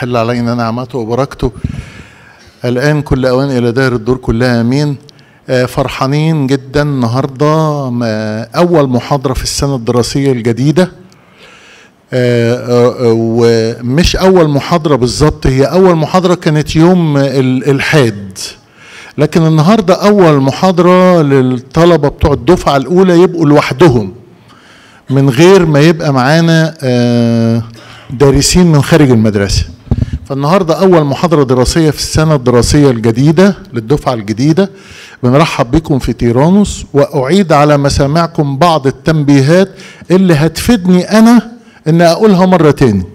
تحل علينا نعمته وبركته الآن كل أوان إلى دار الدور كلها أمين آه، فرحانين جدا النهاردة ما- أول محاضرة في السنة الدراسية الجديدة آه، آه، آه، ومش أول محاضرة بالظبط هي أول محاضرة كانت يوم ال- الحاد لكن النهاردة أول محاضرة للطلبة بتوع الدفعة الأولى يبقوا لوحدهم من غير ما يبقى معانا آه، دارسين من خارج المدرسة فالنهاردة أول محاضرة دراسية في السنة الدراسية الجديدة للدفعة الجديدة بنرحب بكم في تيرانوس وأعيد على مسامعكم بعض التنبيهات اللي هتفيدني أنا إن أقولها مرة تاني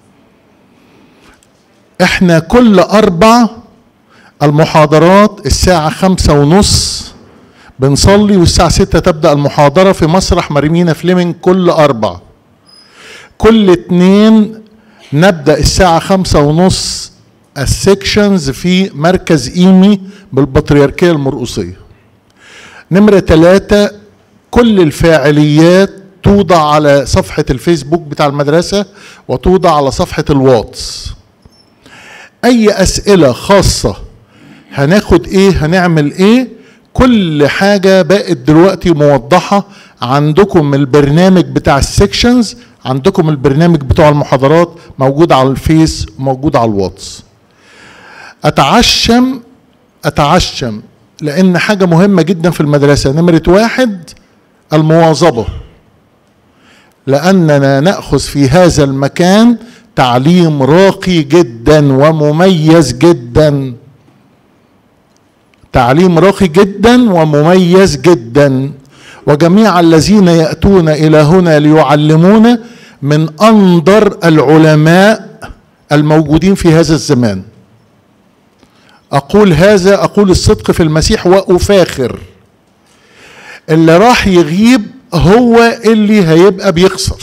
إحنا كل أربع المحاضرات الساعة خمسة ونص بنصلي والساعة ستة تبدأ المحاضرة في مسرح مريمينا فليمنج كل أربع كل اتنين نبدأ الساعة خمسة ونص السكشنز في مركز إيمي بالبطريركية المرقصية نمرة ثلاثة كل الفاعليات توضع على صفحة الفيسبوك بتاع المدرسة وتوضع على صفحة الواتس أي أسئلة خاصة هناخد إيه هنعمل إيه كل حاجة بقت دلوقتي موضحة عندكم البرنامج بتاع السكشنز عندكم البرنامج بتاع المحاضرات موجود على الفيس موجود على الواتس أتعشم أتعشم لأن حاجة مهمة جدا في المدرسة نمرة واحد المواظبة لأننا نأخذ في هذا المكان تعليم راقي جدا ومميز جدا تعليم راقي جدا ومميز جدا وجميع الذين يأتون إلى هنا ليعلمونا من أنظر العلماء الموجودين في هذا الزمان أقول هذا أقول الصدق في المسيح وأفاخر اللي راح يغيب هو اللي هيبقى بيخسر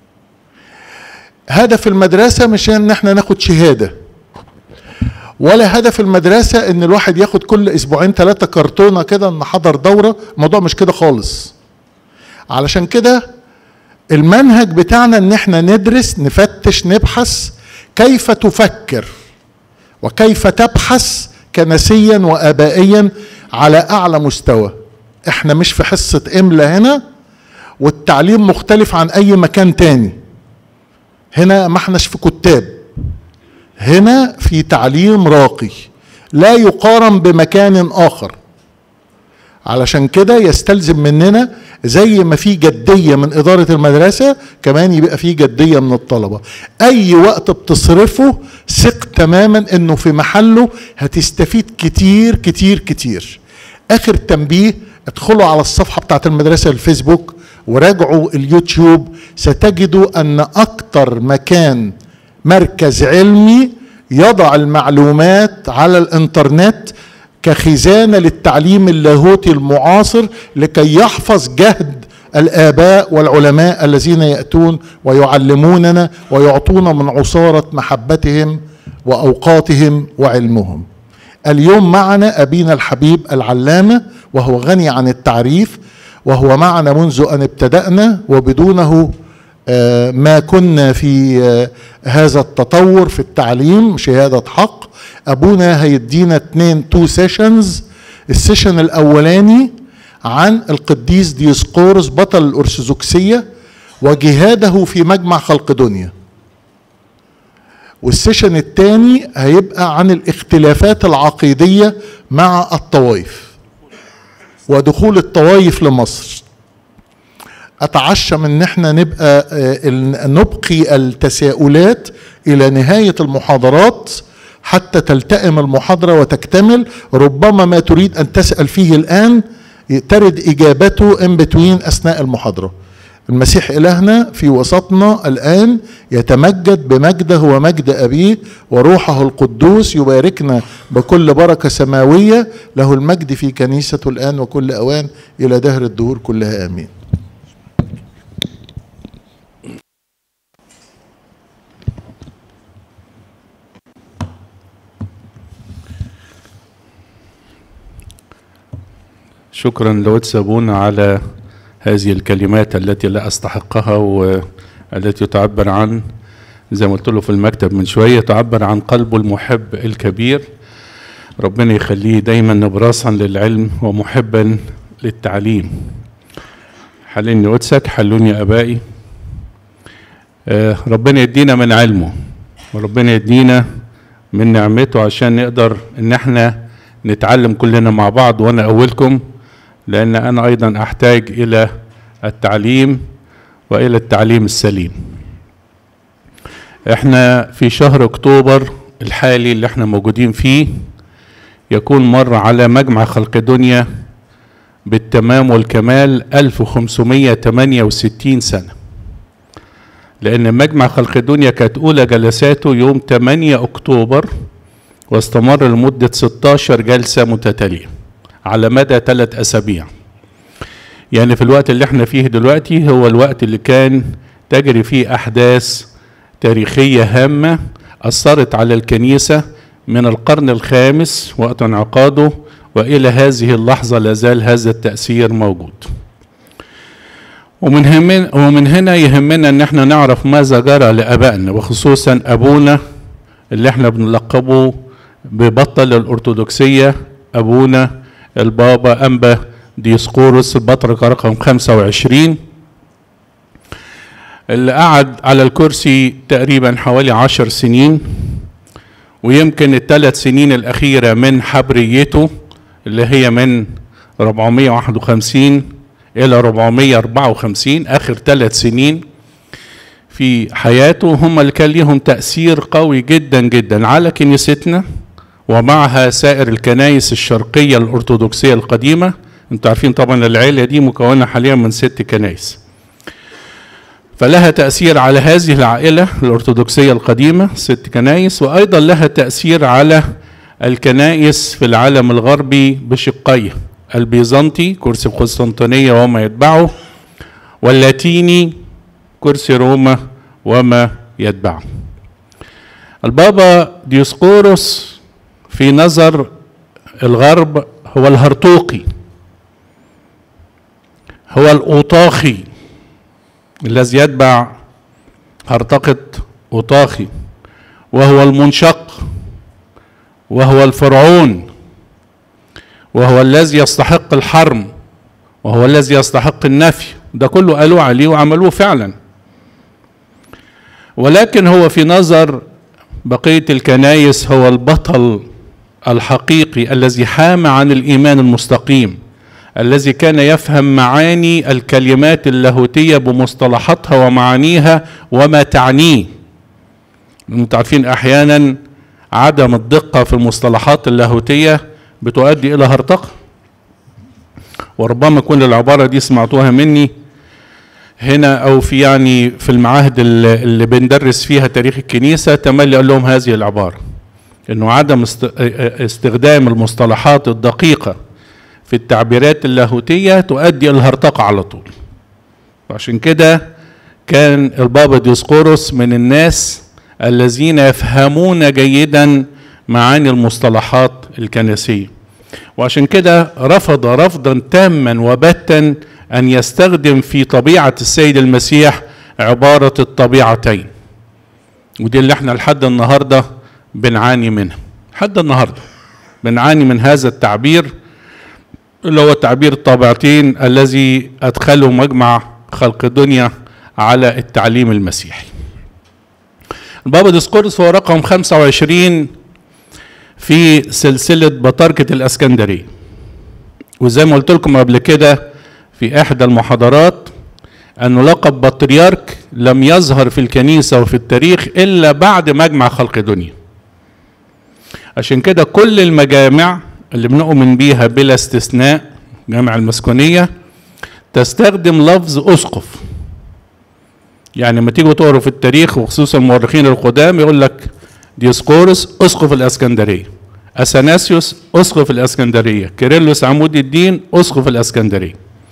هدف المدرسة مش ان احنا ناخد شهادة ولا هدف المدرسة ان الواحد ياخد كل اسبوعين ثلاثة كرتونة كده ان حضر دورة الموضوع مش كده خالص علشان كده المنهج بتاعنا ان احنا ندرس نفتش نبحث كيف تفكر وكيف تبحث كنسيا وابائيا على اعلى مستوى احنا مش في حصة املا هنا والتعليم مختلف عن اي مكان تاني هنا ما احناش في كتاب هنا في تعليم راقي لا يقارن بمكان اخر علشان كده يستلزم مننا زي ما في جدية من إدارة المدرسة كمان يبقى في جدية من الطلبة أي وقت بتصرفه ثق تماما أنه في محله هتستفيد كتير كتير كتير آخر تنبيه ادخلوا على الصفحة بتاعت المدرسة الفيسبوك وراجعوا اليوتيوب ستجدوا أن أكتر مكان مركز علمي يضع المعلومات على الانترنت كخزانة للتعليم اللاهوتي المعاصر لكي يحفظ جهد الآباء والعلماء الذين يأتون ويعلموننا ويعطونا من عصارة محبتهم وأوقاتهم وعلمهم اليوم معنا أبينا الحبيب العلامة وهو غني عن التعريف وهو معنا منذ أن ابتدأنا وبدونه آه، ما كنا في آه، هذا التطور في التعليم شهادة حق أبونا هيدينا اتنين تو سيشنز السيشن الأولاني عن القديس ديسقورس بطل الأرثوذكسية وجهاده في مجمع خلق دنيا والسيشن الثاني هيبقى عن الاختلافات العقيدية مع الطوائف ودخول الطوائف لمصر اتعشم ان احنا نبقى آه، ال- نبقي التساؤلات الى نهايه المحاضرات حتى تلتئم المحاضره وتكتمل ربما ما تريد ان تسال فيه الان ترد اجابته ان بتوين اثناء المحاضره المسيح الهنا في وسطنا الان يتمجد بمجده ومجد ابيه وروحه القدوس يباركنا بكل بركه سماويه له المجد في كنيسته الان وكل اوان الى دهر الدهور كلها امين شكرا لوتس أبونا على هذه الكلمات التي لا أستحقها والتي تعبر عن زي ما قلت له في المكتب من شوية تعبر عن قلبه المحب الكبير ربنا يخليه دايما نبراسا للعلم ومحبا للتعليم حلني قدسك حلوني أبائي آه ربنا يدينا من علمه وربنا يدينا من نعمته عشان نقدر ان احنا نتعلم كلنا مع بعض وانا اولكم لان انا ايضا احتاج الى التعليم والى التعليم السليم احنا في شهر اكتوبر الحالي اللي احنا موجودين فيه يكون مر على مجمع خلق دنيا بالتمام والكمال 1568 سنة لأن مجمع خلق دنيا كانت أولى جلساته يوم 8 أكتوبر واستمر لمدة 16 جلسة متتالية على مدى ثلاث أسابيع يعني في الوقت اللي احنا فيه دلوقتي هو الوقت اللي كان تجري فيه أحداث تاريخية هامة أثرت على الكنيسة من القرن الخامس وقت انعقاده والى هذه اللحظه لا زال هذا التاثير موجود ومن همنا ومن هنا يهمنا ان احنا نعرف ماذا جرى لابائنا وخصوصا ابونا اللي احنا بنلقبه ببطل الارثوذكسيه ابونا البابا انبا ديسقورس البطرك رقم 25 اللي قعد على الكرسي تقريبا حوالي عشر سنين ويمكن الثلاث سنين الأخيرة من حبريته اللي هي من 451 إلى 454 آخر ثلاث سنين في حياته هم اللي كان ليهم تأثير قوي جدا جدا على كنيستنا ومعها سائر الكنائس الشرقية الأرثوذكسية القديمة انتوا عارفين طبعا العيلة دي مكونة حاليا من ست كنائس فلها تأثير على هذه العائلة الأرثوذكسية القديمة ست كنائس وأيضا لها تأثير على الكنائس في العالم الغربي بشقيه البيزنطي كرسي القسطنطينية وما يتبعه واللاتيني كرسي روما وما يتبعه البابا ديوسقوروس في نظر الغرب هو الهرطوقي هو الأوطاخي الذي يتبع هرطقة أوطاخي وهو المنشق وهو الفرعون وهو الذي يستحق الحرم وهو الذي يستحق النفي ده كله قالوا عليه وعملوه فعلا ولكن هو في نظر بقية الكنايس هو البطل الحقيقي الذي حام عن الإيمان المستقيم الذي كان يفهم معاني الكلمات اللاهوتية بمصطلحاتها ومعانيها وما تعنيه انتم عارفين احيانا عدم الدقة في المصطلحات اللاهوتية بتؤدي الى هرطقة وربما كل العبارة دي سمعتوها مني هنا او في يعني في المعاهد اللي بندرس فيها تاريخ الكنيسة تملي قال لهم هذه العبارة انه عدم استخدام المصطلحات الدقيقة في التعبيرات اللاهوتية تؤدي إلى الهرطقة على طول وعشان كده كان البابا ديسقورس من الناس الذين يفهمون جيدا معاني المصطلحات الكنسية وعشان كده رفض رفضا تاما وبتا أن يستخدم في طبيعة السيد المسيح عبارة الطبيعتين ودي اللي احنا لحد النهاردة بنعاني منها لحد النهاردة بنعاني من هذا التعبير اللي هو تعبير الطابعتين الذي أدخله مجمع خلق الدنيا على التعليم المسيحي البابا ديسكورس هو رقم 25 في سلسلة بطاركة الأسكندرية وزي ما قلت لكم قبل كده في إحدى المحاضرات أن لقب بطريرك لم يظهر في الكنيسة وفي التاريخ إلا بعد مجمع خلق دنيا عشان كده كل المجامع اللي بنؤمن بيها بلا استثناء جامع المسكونية تستخدم لفظ أسقف يعني لما تيجوا تقروا في التاريخ وخصوصا المؤرخين القدام يقول لك ديسقورس أسقف الإسكندرية أثناسيوس أسقف الإسكندرية كيرلس عمود الدين أسقف الإسكندرية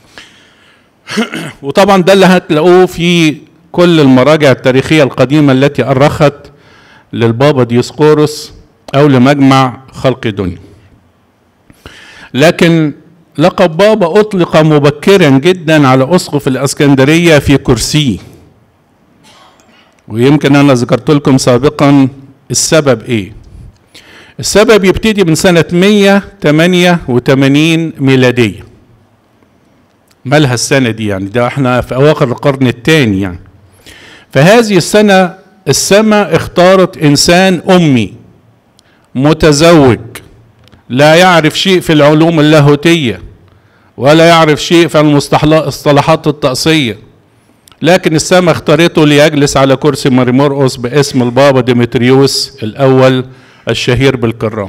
وطبعا ده اللي هتلاقوه في كل المراجع التاريخية القديمة التي أرخت للبابا ديسقورس أو لمجمع خلق دنيا لكن لقب بابا أطلق مبكرا جدا على أسقف الإسكندرية في كرسيه ويمكن انا ذكرت لكم سابقا السبب ايه السبب يبتدي من سنة 188 ميلادية مالها السنة دي يعني ده احنا في أواخر القرن الثاني يعني فهذه السنة السماء اختارت إنسان أمي متزوج لا يعرف شيء في العلوم اللاهوتية ولا يعرف شيء في المصطلحات الطقسية لكن السماء اختارته ليجلس على كرسي مريمورقس باسم البابا ديمتريوس الأول الشهير بالكرام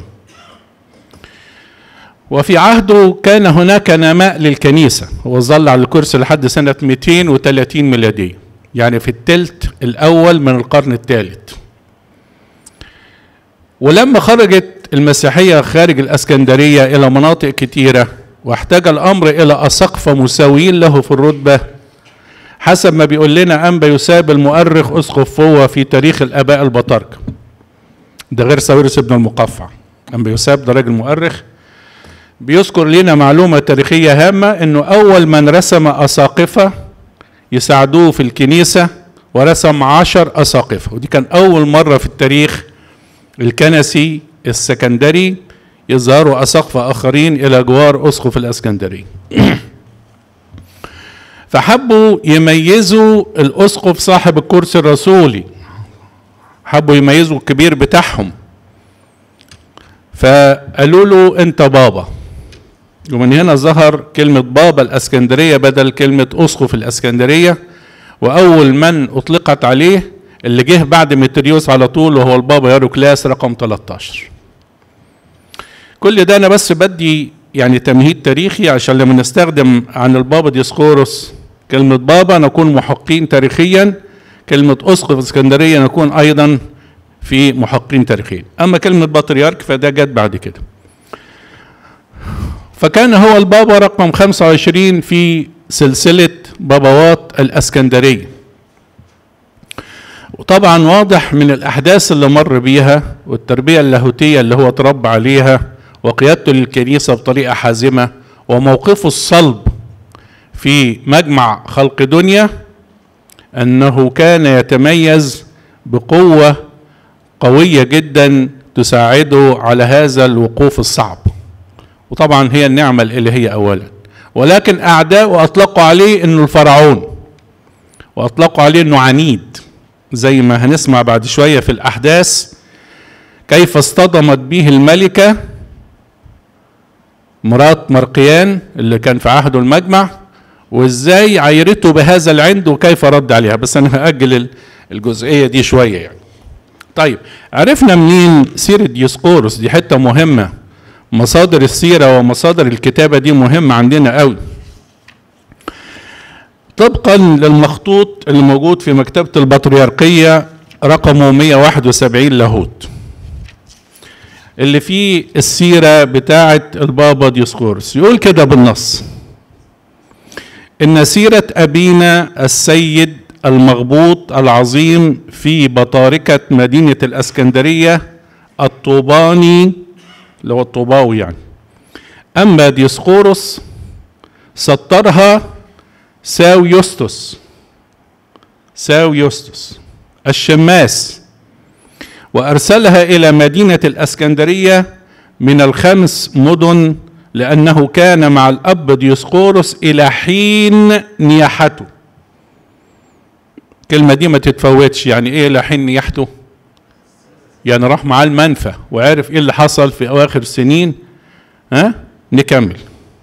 وفي عهده كان هناك نماء للكنيسة هو ظل على الكرسي لحد سنة 230 ميلادية يعني في التلت الأول من القرن الثالث ولما خرجت المسيحية خارج الأسكندرية إلى مناطق كتيرة واحتاج الأمر إلى أساقفة مساويين له في الرتبة حسب ما بيقول لنا أنبا يساب المؤرخ أسقف فوة في تاريخ الآباء البطاركة ده غير ساويرس ابن المقفع أنبا يساب ده راجل مؤرخ بيذكر لنا معلومة تاريخية هامة أنه أول من رسم أساقفة يساعدوه في الكنيسة ورسم عشر أساقفة ودي كان أول مرة في التاريخ الكنسي السكندري يظهروا أساقفة آخرين إلى جوار أسقف الأسكندري فحبوا يميزوا الأسقف صاحب الكرسي الرسولي حبوا يميزوا الكبير بتاعهم فقالوا له أنت بابا ومن هنا ظهر كلمة بابا الأسكندرية بدل كلمة أسقف الأسكندرية وأول من أطلقت عليه اللي جه بعد متريوس على طول وهو البابا ياروكلاس رقم 13 كل ده أنا بس بدي يعني تمهيد تاريخي عشان لما نستخدم عن البابا ديسقورس كلمة بابا نكون محقين تاريخيا كلمة أسقف اسكندرية نكون أيضا في محقين تاريخيين أما كلمة بطريرك فده جت بعد كده فكان هو البابا رقم 25 في سلسلة بابوات الأسكندرية وطبعا واضح من الأحداث اللي مر بيها والتربية اللاهوتية اللي هو تربى عليها وقيادته للكنيسة بطريقة حازمة وموقفه الصلب في مجمع خلق دنيا أنه كان يتميز بقوة قوية جدا تساعده على هذا الوقوف الصعب وطبعا هي النعمة الإلهية أولا ولكن أعداء أطلقوا عليه أنه الفرعون وأطلقوا عليه أنه عنيد زي ما هنسمع بعد شوية في الأحداث كيف اصطدمت به الملكة مرات مرقيان اللي كان في عهده المجمع وازاي عايرته بهذا العند وكيف رد عليها بس انا هاجل الجزئيه دي شويه يعني طيب عرفنا منين سيره ديسقورس دي حته مهمه مصادر السيره ومصادر الكتابه دي مهمه عندنا قوي طبقا للمخطوط اللي موجود في مكتبه البطريركيه رقمه 171 لاهوت اللي فيه السيره بتاعه البابا ديسقورس يقول كده بالنص ان سيره ابينا السيد المغبوط العظيم في بطاركه مدينه الاسكندريه الطوباني اللي هو الطوباوي يعني اما ديسقورس سطرها ساو يوستوس ساو يوستوس الشماس وارسلها الى مدينه الاسكندريه من الخمس مدن لأنه كان مع الأب ديسقورس إلى حين نياحته الكلمة دي ما تتفوتش يعني إيه إلى حين نياحته يعني راح معاه المنفى وعرف إيه اللي حصل في أواخر السنين ها نكمل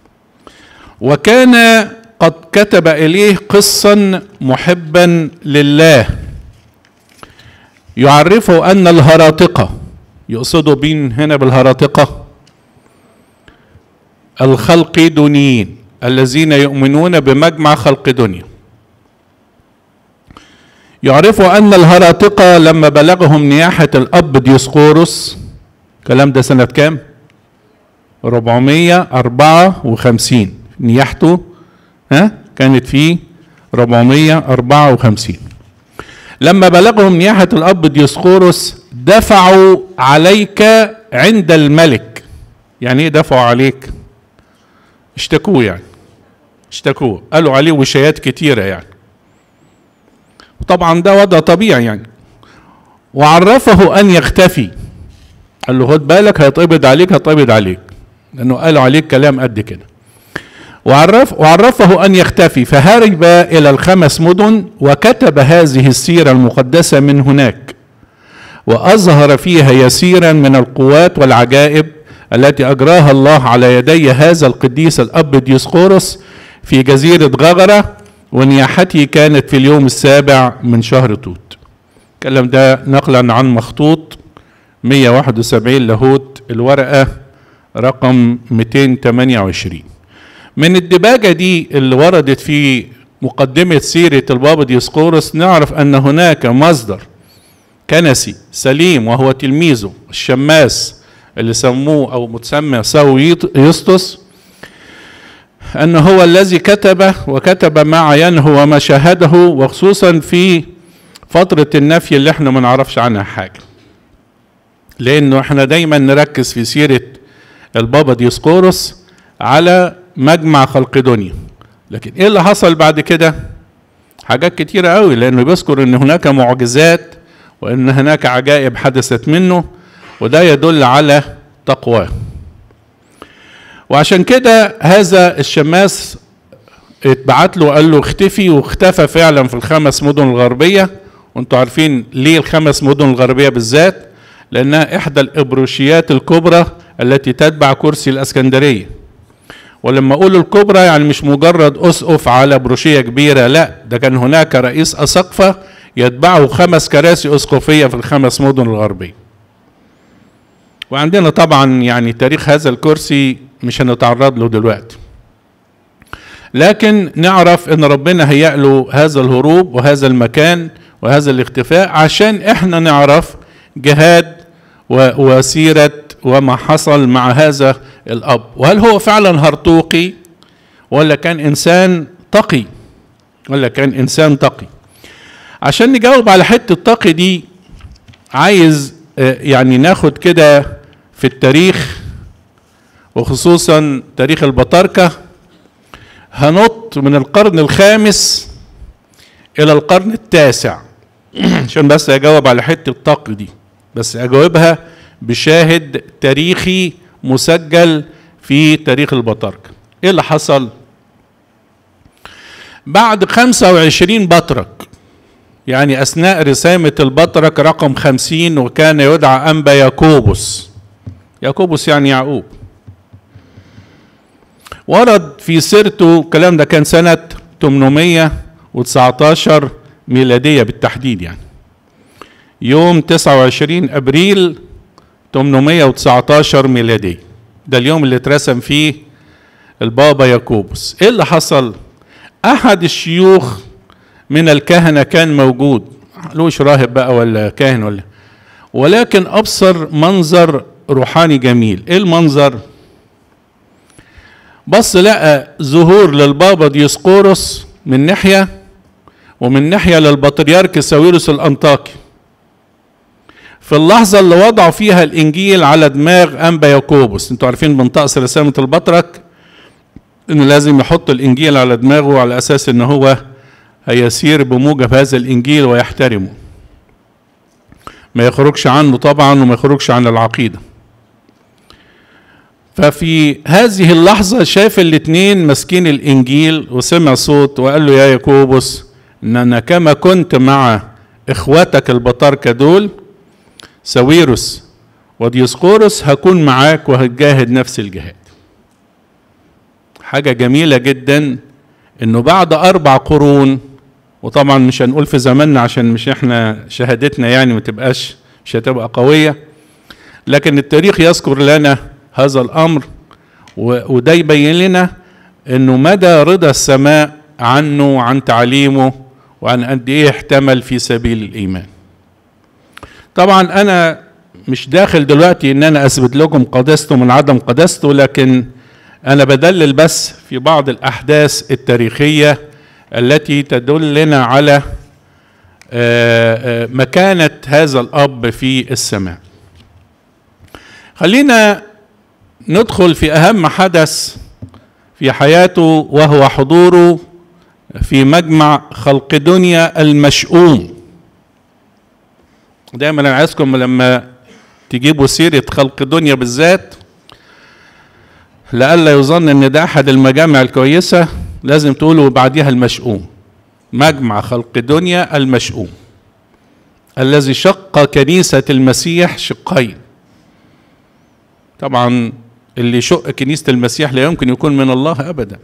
وكان قد كتب إليه قصا محبا لله يعرفه أن الهراطقة يقصدوا بين هنا بالهراطقة الخلقدونيين الذين يؤمنون بمجمع خلق دنيا يعرفوا أن الهراطقة لما بلغهم نياحة الأب ديسقورس الكلام ده سنة كام؟ 454 نياحته ها كانت في 454 لما بلغهم نياحة الأب ديسقورس دفعوا عليك عند الملك يعني ايه دفعوا عليك؟ اشتكوه يعني اشتكوه قالوا عليه وشايات كتيرة يعني طبعا ده وضع طبيعي يعني وعرفه ان يختفي قال له خد بالك هيتقبض عليك هيتقبض عليك لانه قالوا عليك كلام قد كده وعرف وعرفه ان يختفي فهرب الى الخمس مدن وكتب هذه السيره المقدسه من هناك واظهر فيها يسيرا من القوات والعجائب التي اجراها الله على يدي هذا القديس الاب ديسقورس في جزيره غغره ونياحته كانت في اليوم السابع من شهر توت الكلام ده نقلا عن مخطوط 171 لاهوت الورقه رقم 228 من الدباجه دي اللي وردت في مقدمه سيره البابا ديسقورس نعرف ان هناك مصدر كنسي سليم وهو تلميذه الشماس اللي سموه او متسمى ساو يسطس أنه هو الذي كتب وكتب ما عينه وما شاهده وخصوصا في فترة النفي اللي احنا ما نعرفش عنها حاجة لأنه احنا دايما نركز في سيرة البابا ديسقورس على مجمع خلقدونيا لكن ايه اللي حصل بعد كده حاجات كتيرة قوي لأنه بيذكر أن هناك معجزات وأن هناك عجائب حدثت منه وده يدل على تقواه وعشان كده هذا الشماس اتبعت له قال له اختفي واختفى فعلا في الخمس مدن الغربية وانتوا عارفين ليه الخمس مدن الغربية بالذات لأنها إحدى الإبروشيات الكبرى التي تتبع كرسي الأسكندرية ولما أقول الكبرى يعني مش مجرد أسقف على بروشية كبيرة لا ده كان هناك رئيس أسقفة يتبعه خمس كراسي أسقفية في الخمس مدن الغربية وعندنا طبعا يعني تاريخ هذا الكرسي مش هنتعرض له دلوقتي لكن نعرف ان ربنا هيأ له هذا الهروب وهذا المكان وهذا الاختفاء عشان احنا نعرف جهاد وسيرة وما حصل مع هذا الأب وهل هو فعلا هرطوقي ولا كان إنسان تقي ولا كان إنسان تقي عشان نجاوب على حتة التقي دي عايز يعني ناخد كده في التاريخ وخصوصا تاريخ البطاركة هنط من القرن الخامس إلى القرن التاسع عشان بس أجاوب على حتة الطاق دي بس أجاوبها بشاهد تاريخي مسجل في تاريخ البطاركة إيه اللي حصل؟ بعد 25 بطرك يعني أثناء رسامة البطرك رقم 50 وكان يدعى أنبا ياكوبوس ياكوبوس يعني يعقوب ورد في سيرته الكلام ده كان سنة 819 ميلادية بالتحديد يعني يوم 29 أبريل 819 ميلادية ده اليوم اللي اترسم فيه البابا ياكوبوس ايه اللي حصل احد الشيوخ من الكهنة كان موجود لوش راهب بقى ولا كاهن ولا ولكن ابصر منظر روحاني جميل ايه المنظر بص لقى ظهور للبابا ديسقورس من ناحية ومن ناحية للبطريرك ساويرس الأنطاكي في اللحظة اللي وضعوا فيها الإنجيل على دماغ أنبا ياكوبوس انتوا عارفين من طقس رسامة البطرك إنه لازم يحط الإنجيل على دماغه على أساس إن هو هيسير بموجب هذا الإنجيل ويحترمه ما يخرجش عنه طبعا وما يخرجش عن العقيده ففي هذه اللحظة شاف الاتنين ماسكين الإنجيل وسمع صوت وقال له يا ياكوبوس إن أنا كما كنت مع إخواتك البطاركة دول ساويروس وديسقورس هكون معاك وهتجاهد نفس الجهاد حاجة جميلة جدا إنه بعد أربع قرون وطبعا مش هنقول في زماننا عشان مش احنا شهادتنا يعني ما تبقاش مش هتبقى قوية لكن التاريخ يذكر لنا هذا الامر وده يبين لنا انه مدى رضا السماء عنه وعن تعليمه وعن قد ايه احتمل في سبيل الايمان طبعا انا مش داخل دلوقتي ان انا اثبت لكم قداسته من عدم قداسته لكن انا بدلل بس في بعض الاحداث التاريخيه التي تدل لنا على مكانه هذا الاب في السماء خلينا ندخل في اهم حدث في حياته وهو حضوره في مجمع خلق دنيا المشؤوم دايما انا عايزكم لما تجيبوا سيرة خلق دنيا بالذات لئلا يظن ان ده احد المجامع الكويسة لازم تقولوا بعديها المشؤوم مجمع خلق دنيا المشؤوم الذي شق كنيسة المسيح شقين طبعا اللي يشق كنيسة المسيح لا يمكن يكون من الله أبدا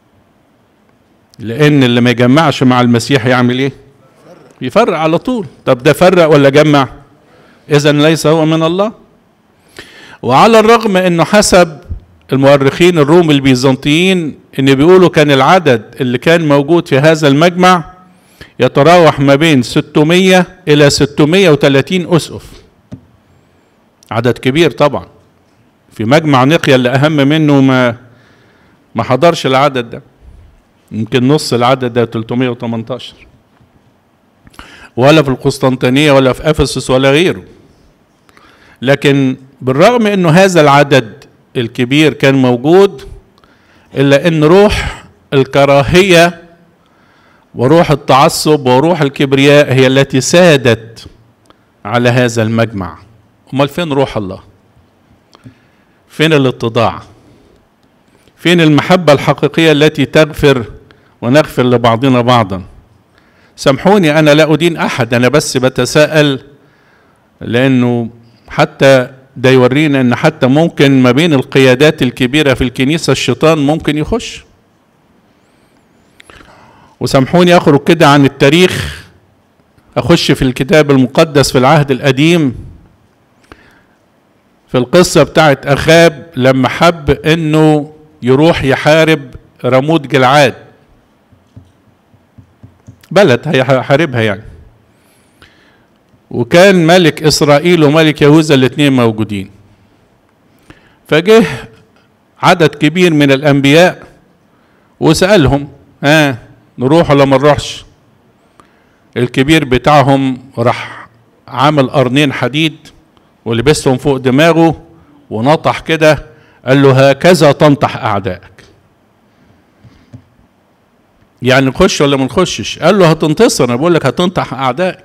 لأن اللي ما يجمعش مع المسيح يعمل إيه؟ يفرق على طول طب ده فرق ولا جمع؟ إذا ليس هو من الله وعلى الرغم أنه حسب المؤرخين الروم البيزنطيين ان بيقولوا كان العدد اللي كان موجود في هذا المجمع يتراوح ما بين 600 الى 630 اسقف عدد كبير طبعا في مجمع نقيا اللي اهم منه ما ما حضرش العدد ده يمكن نص العدد ده 318 ولا في القسطنطينية ولا في افسس ولا غيره لكن بالرغم انه هذا العدد الكبير كان موجود الا ان روح الكراهيه وروح التعصب وروح الكبرياء هي التي سادت على هذا المجمع امال فين روح الله فين الاتضاع فين المحبه الحقيقيه التي تغفر ونغفر لبعضنا بعضا سامحوني انا لا ادين احد انا بس بتساءل لانه حتى ده يورينا ان حتى ممكن ما بين القيادات الكبيره في الكنيسه الشيطان ممكن يخش وسامحوني اخرج كده عن التاريخ اخش في الكتاب المقدس في العهد القديم في القصه بتاعت اخاب لما حب انه يروح يحارب رموت جلعاد بلد هيحاربها يعني وكان ملك اسرائيل وملك يهوذا الاثنين موجودين فجه عدد كبير من الانبياء وسالهم ها نروح ولا ما نروحش الكبير بتاعهم راح عمل قرنين حديد ولبسهم فوق دماغه ونطح كده قال له هكذا تنطح اعدائك يعني نخش ولا ما نخشش قال له هتنتصر انا بقول لك هتنطح اعدائك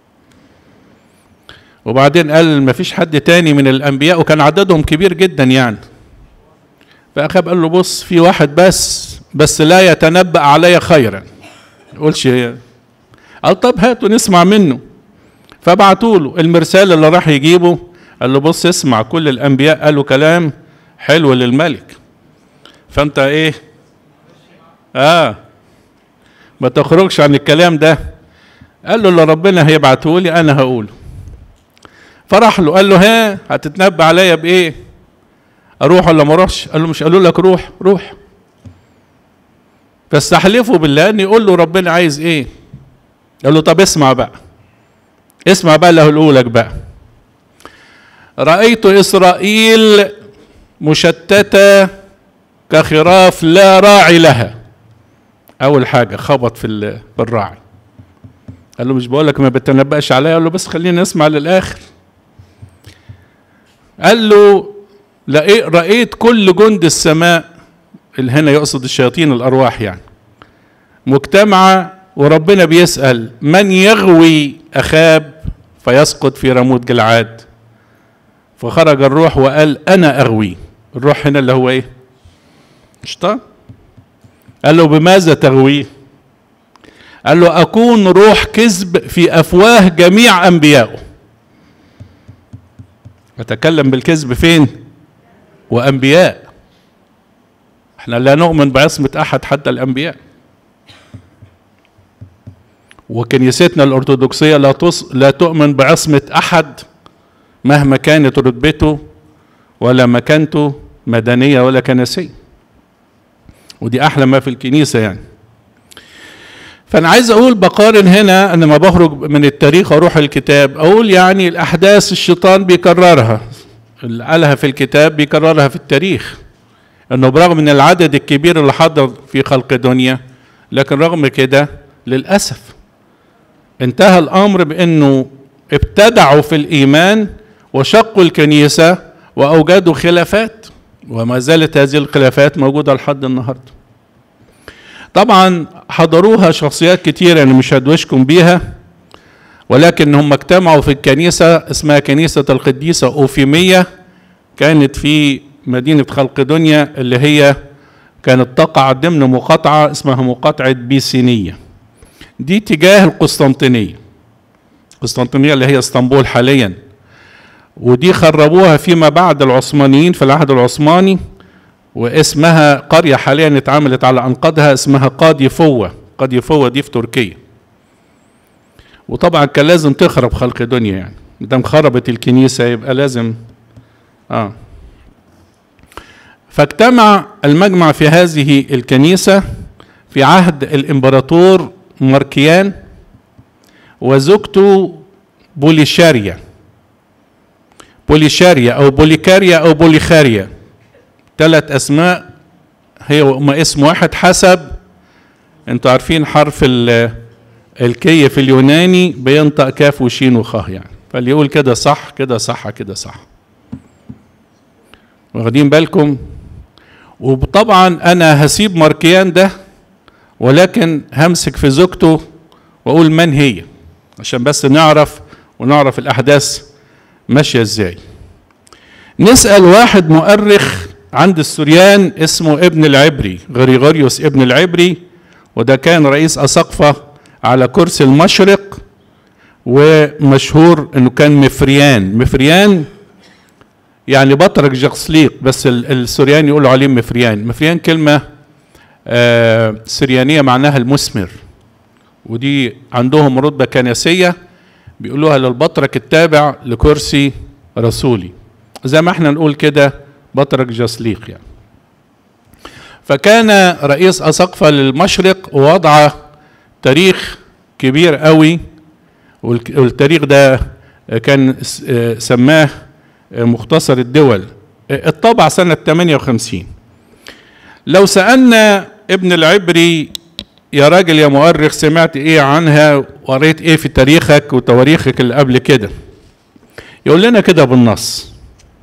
وبعدين قال ما فيش حد تاني من الانبياء وكان عددهم كبير جدا يعني فاخاب قال له بص في واحد بس بس لا يتنبأ علي خيرا يقولش قال طب هاتوا نسمع منه فبعتوا له المرسال اللي راح يجيبه قال له بص اسمع كل الانبياء قالوا كلام حلو للملك فانت ايه اه ما تخرجش عن الكلام ده قال له اللي ربنا هيبعته لي انا هقوله فراح له قال له ها هتتنبأ عليا بايه اروح ولا ما اروحش قال له مش قالوا لك روح روح فاستحلفوا بالله ان يقول له ربنا عايز ايه قال له طب اسمع بقى اسمع بقى اللي هقوله لك بقى رأيت إسرائيل مشتتة كخراف لا راعي لها أول حاجة خبط في في الراعي قال له مش بقول لك ما بتنبأش عليا قال له بس خلينا نسمع للآخر قال له رأيت كل جند السماء اللي هنا يقصد الشياطين الأرواح يعني مجتمعة وربنا بيسأل من يغوي أخاب فيسقط في رموت جلعاد فخرج الروح وقال أنا أغوي الروح هنا اللي هو إيه شيطان قال له بماذا تغويه قال له أكون روح كذب في أفواه جميع أنبيائه أتكلم بالكذب فين وأنبياء احنا لا نؤمن بعصمة أحد حتى الأنبياء وكنيستنا الأرثوذكسية لا تص... لا تؤمن بعصمة أحد مهما كانت رتبته ولا مكانته مدنية ولا كنسية ودي أحلى ما في الكنيسة يعني فأنا عايز أقول بقارن هنا أنا ما بخرج من التاريخ أروح الكتاب أقول يعني الأحداث الشيطان بيكررها اللي قالها في الكتاب بيكررها في التاريخ انه برغم من العدد الكبير اللي حضر في خلق دنيا لكن رغم كده للاسف انتهى الامر بانه ابتدعوا في الايمان وشقوا الكنيسه واوجدوا خلافات وما زالت هذه الخلافات موجوده لحد النهارده طبعا حضروها شخصيات كتيرة أنا مش هدوشكم بيها ولكن هم اجتمعوا في الكنيسة اسمها كنيسة القديسة أوفيمية كانت في مدينة خلقدونيا اللي هي كانت تقع ضمن مقاطعة اسمها مقاطعة بيسينية دي تجاه القسطنطينية القسطنطينية اللي هي اسطنبول حاليا ودي خربوها فيما بعد العثمانيين في العهد العثماني واسمها قرية حاليا اتعملت على أنقاضها اسمها قاضي فوة قاضي فوة دي في تركيا وطبعا كان لازم تخرب خلق دنيا يعني دام خربت الكنيسة يبقى لازم اه فاجتمع المجمع في هذه الكنيسة في عهد الإمبراطور ماركيان وزوجته بوليشاريا بوليشاريا أو بوليكاريا أو بوليخاريا ثلاث أسماء هي هما اسم واحد حسب انتوا عارفين حرف الكي في اليوناني بينطق كاف وشين وخاء يعني فاللي يقول كده صح كده صح كده صح واخدين بالكم وطبعا انا هسيب ماركيان ده ولكن همسك في زوجته واقول من هي عشان بس نعرف ونعرف الاحداث ماشيه ازاي نسال واحد مؤرخ عند السوريان اسمه ابن العبري غريغوريوس ابن العبري وده كان رئيس اسقفه على كرسي المشرق ومشهور انه كان مفريان مفريان يعني بطرك جقسليق بس السوريان يقولوا عليه مفريان مفريان كلمة آه سريانية معناها المثمر ودي عندهم رتبة كنسية بيقولوها للبطرك التابع لكرسي رسولي زي ما احنا نقول كده بطرك جسليق يعني فكان رئيس أسقفة للمشرق ووضع تاريخ كبير قوي والتاريخ ده كان سماه مختصر الدول الطبع سنة 58 لو سألنا ابن العبري يا راجل يا مؤرخ سمعت ايه عنها وقريت ايه في تاريخك وتواريخك اللي قبل كده يقول لنا كده بالنص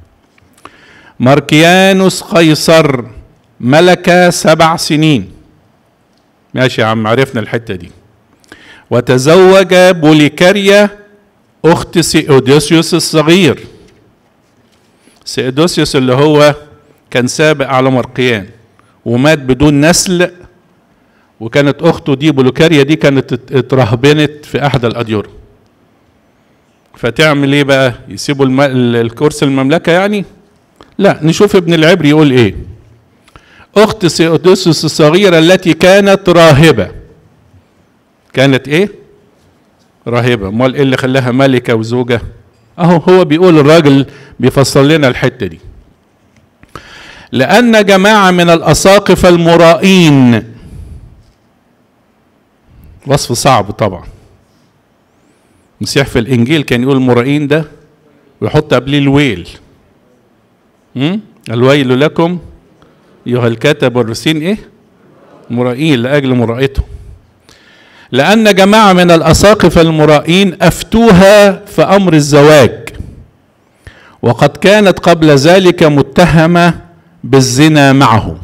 ماركيانوس قيصر ملك سبع سنين ماشي يا عم عرفنا الحته دي وتزوج بوليكاريا اخت سيودوسيوس الصغير سيودوسيوس اللي هو كان سابق على مرقيان ومات بدون نسل وكانت اخته دي بوليكاريا دي كانت اترهبنت في احد الاديره فتعمل ايه بقى يسيبوا الم... الكرسي المملكه يعني لا نشوف ابن العبري يقول ايه اخت سيودوسيوس الصغيره التي كانت راهبه كانت ايه راهبة امال ايه اللي خلاها ملكة وزوجة اهو هو بيقول الراجل بيفسر لنا الحتة دي لأن جماعة من الأساقفة المرائين وصف صعب طبعا المسيح في الإنجيل كان يقول مرائين ده ويحط قبليه الويل م? الويل لكم أيها الكاتب والرسين إيه؟ مرائين لأجل مرائته لأن جماعة من الأساقفة المرائين أفتوها في أمر الزواج وقد كانت قبل ذلك متهمة بالزنا معه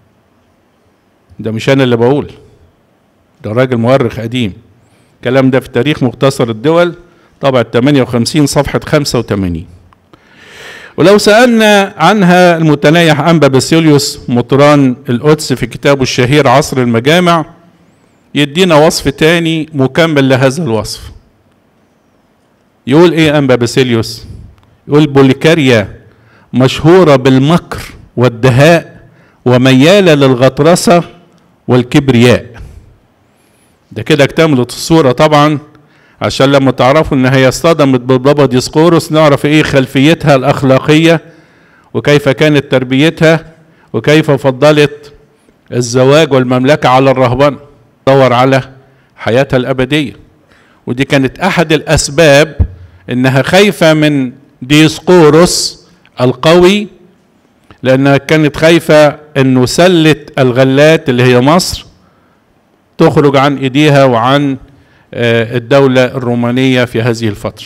ده مش أنا اللي بقول ده راجل مؤرخ قديم الكلام ده في تاريخ مختصر الدول طبعة 58 صفحة 85 ولو سألنا عنها المتنايح أنبا باسيليوس مطران القدس في كتابه الشهير عصر المجامع يدينا وصف تاني مكمل لهذا الوصف يقول ايه انبا باسيليوس يقول بوليكاريا مشهورة بالمكر والدهاء وميالة للغطرسة والكبرياء ده كده اكتملت الصورة طبعا عشان لما تعرفوا ان هي اصطدمت ببابا ديسقورس نعرف ايه خلفيتها الاخلاقية وكيف كانت تربيتها وكيف فضلت الزواج والمملكة على الرهبنه تدور على حياتها الأبدية ودي كانت أحد الأسباب إنها خايفة من ديسقورس القوي لأنها كانت خايفة إنه سلة الغلات اللي هي مصر تخرج عن إيديها وعن الدولة الرومانية في هذه الفترة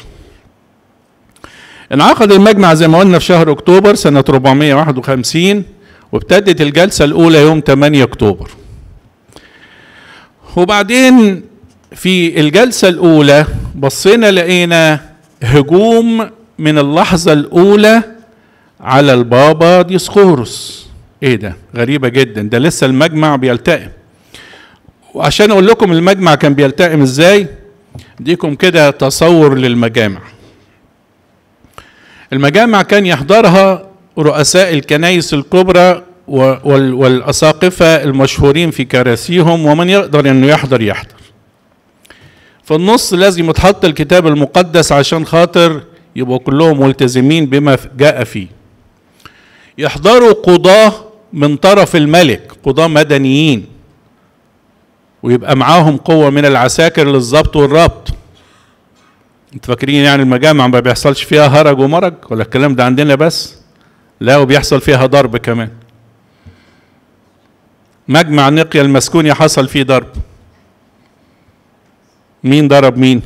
انعقد المجمع زي ما قلنا في شهر أكتوبر سنة 451 وابتدت الجلسة الأولى يوم 8 أكتوبر وبعدين في الجلسة الأولى بصينا لقينا هجوم من اللحظة الأولى على البابا ديسقورس ايه ده غريبة جدا ده لسه المجمع بيلتئم وعشان اقول لكم المجمع كان بيلتئم ازاي ديكم كده تصور للمجامع المجامع كان يحضرها رؤساء الكنائس الكبرى والأساقفة المشهورين في كراسيهم ومن يقدر انه يحضر يحضر في النص لازم يتحط الكتاب المقدس عشان خاطر يبقوا كلهم ملتزمين بما جاء فيه يحضروا قضاة من طرف الملك قضاة مدنيين ويبقى معاهم قوة من العساكر للضبط والربط انتوا فاكرين يعني المجامع ما بيحصلش فيها هرج ومرج ولا الكلام ده عندنا بس لا وبيحصل فيها ضرب كمان مجمع نقيا المسكوني حصل فيه ضرب مين ضرب مين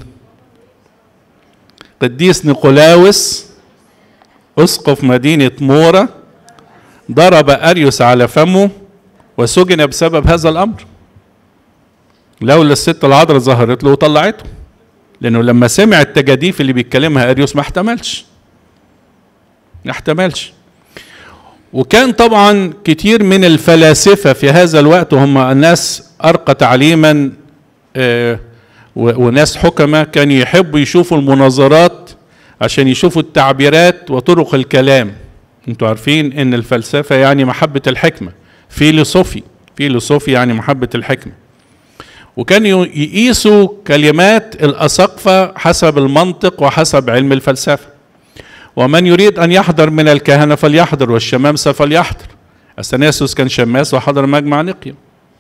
قديس نيقولاوس اسقف مدينة مورا ضرب اريوس على فمه وسجن بسبب هذا الامر لولا الست العذراء ظهرت له وطلعته لانه لما سمع التجاديف اللي بيتكلمها اريوس ما احتملش ما احتملش وكان طبعا كتير من الفلاسفة في هذا الوقت وهم الناس أرقى تعليما آه وناس حكمة كانوا يحبوا يشوفوا المناظرات عشان يشوفوا التعبيرات وطرق الكلام انتوا عارفين ان الفلسفة يعني محبة الحكمة فيلسوفي فيلسوفي يعني محبة الحكمة وكانوا يقيسوا كلمات الأساقفة حسب المنطق وحسب علم الفلسفة ومن يريد أن يحضر من الكهنة فليحضر والشمامسة فليحضر أستناسوس كان شماس وحضر مجمع نقيا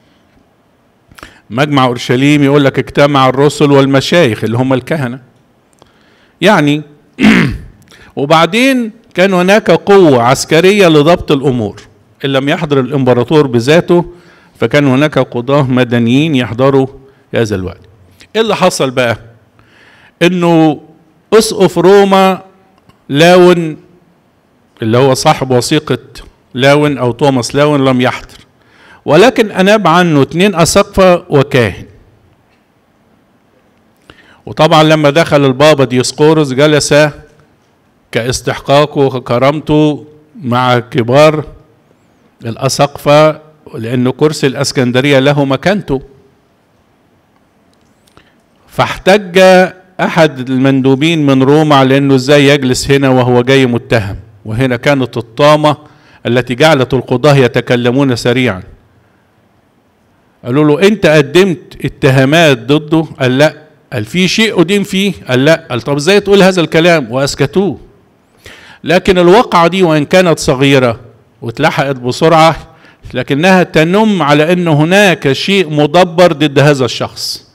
مجمع أورشليم يقول لك اجتمع الرسل والمشايخ اللي هم الكهنة يعني وبعدين كان هناك قوة عسكرية لضبط الأمور إن لم يحضر الإمبراطور بذاته فكان هناك قضاة مدنيين يحضروا في هذا الوقت إيه اللي حصل بقى إنه أسقف روما لاون اللي هو صاحب وثيقة لاون أو توماس لاون لم يحضر ولكن أناب عنه اتنين أسقفة وكاهن وطبعا لما دخل البابا ديسقورس جلس كاستحقاقه وكرامته مع كبار الأسقفة لأن كرسي الأسكندرية له مكانته فاحتج أحد المندوبين من روما على أنه إزاي يجلس هنا وهو جاي متهم وهنا كانت الطامة التي جعلت القضاة يتكلمون سريعا قالوا له أنت قدمت اتهامات ضده قال لا قال في شيء أدين فيه قال لا قال طب إزاي تقول هذا الكلام وأسكتوه لكن الواقعة دي وإن كانت صغيرة واتلحقت بسرعة لكنها تنم على أن هناك شيء مدبر ضد هذا الشخص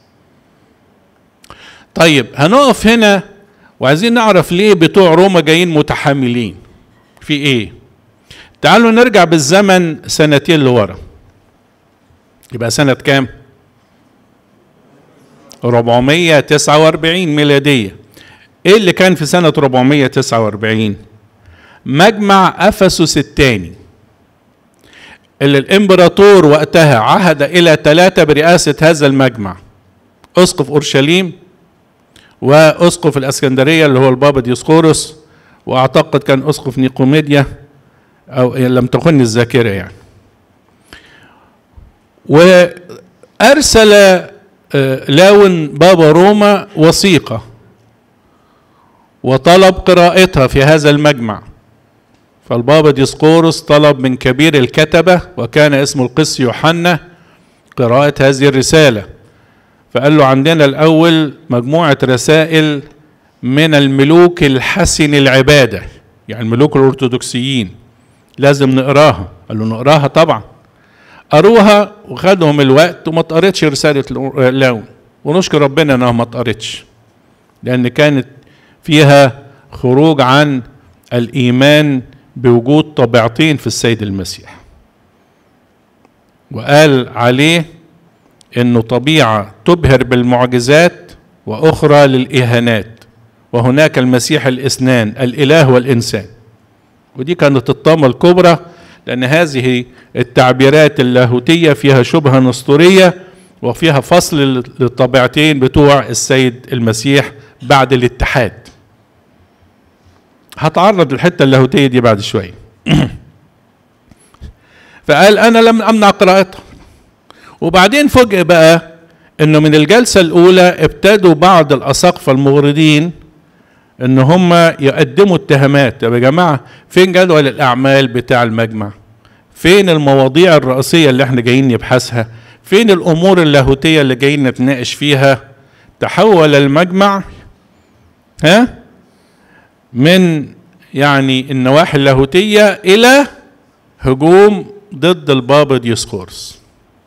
طيب هنقف هنا وعايزين نعرف ليه بتوع روما جايين متحاملين في ايه تعالوا نرجع بالزمن سنتين لورا يبقى سنة كام 449 ميلادية ايه اللي كان في سنة 449 مجمع افسس الثاني اللي الامبراطور وقتها عهد الى ثلاثة برئاسة هذا المجمع اسقف اورشليم واسقف الاسكندريه اللي هو البابا ديسقورس واعتقد كان اسقف نيقوميديا او لم تخن الذاكره يعني وارسل لاون بابا روما وثيقه وطلب قراءتها في هذا المجمع فالبابا ديسقورس طلب من كبير الكتبه وكان اسمه القس يوحنا قراءه هذه الرساله فقال له عندنا الأول مجموعة رسائل من الملوك الحسن العبادة يعني الملوك الأرثوذكسيين لازم نقراها قال له نقراها طبعا قروها وخدهم الوقت وما اتقرتش رسالة لاون ونشكر ربنا انها ما اتقرتش لأن كانت فيها خروج عن الإيمان بوجود طبيعتين في السيد المسيح وقال عليه انه طبيعه تبهر بالمعجزات واخرى للاهانات وهناك المسيح الاثنان الاله والانسان ودي كانت الطامه الكبرى لان هذه التعبيرات اللاهوتيه فيها شبهه نسطوريه وفيها فصل للطبيعتين بتوع السيد المسيح بعد الاتحاد هتعرض الحتة اللاهوتية دي بعد شوية فقال أنا لم أمنع قراءتها وبعدين فوجئ بقى انه من الجلسه الاولى ابتدوا بعض الاساقفه المغردين ان هم يقدموا اتهامات طب يا جماعه فين جدول الاعمال بتاع المجمع فين المواضيع الرئيسيه اللي احنا جايين نبحثها فين الامور اللاهوتيه اللي جايين نتناقش فيها تحول المجمع ها من يعني النواحي اللاهوتيه الى هجوم ضد البابا ديسكورس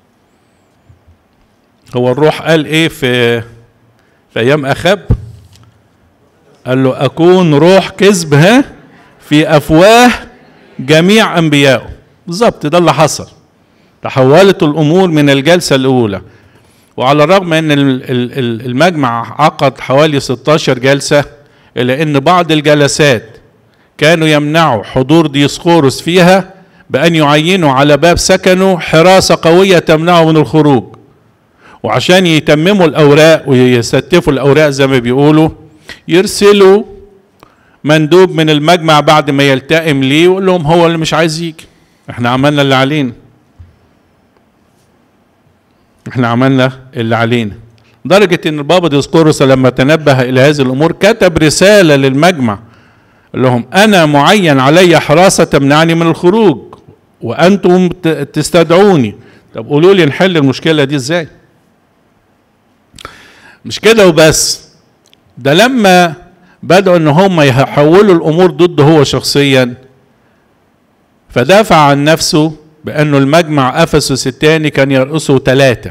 هو الروح قال ايه في في ايام اخاب قال له اكون روح كذب ها في افواه جميع انبيائه بالظبط ده اللي حصل تحولت الامور من الجلسه الاولى وعلى الرغم ان المجمع عقد حوالي 16 جلسه الا ان بعض الجلسات كانوا يمنعوا حضور ديسقورس فيها بان يعينوا على باب سكنه حراسه قويه تمنعه من الخروج وعشان يتمموا الاوراق ويستفوا الاوراق زي ما بيقولوا يرسلوا مندوب من المجمع بعد ما يلتئم ليه ويقول لهم هو اللي مش عايز يجي احنا عملنا اللي علينا احنا عملنا اللي علينا لدرجة ان البابا ديسقورس لما تنبه الى هذه الامور كتب رسالة للمجمع قال لهم انا معين علي حراسة تمنعني من الخروج وانتم تستدعوني طب قولوا لي نحل المشكلة دي ازاي مش كده وبس ده لما بدأوا ان هم يحولوا الامور ضده هو شخصيا فدافع عن نفسه بانه المجمع افسس الثاني كان يرأسه ثلاثة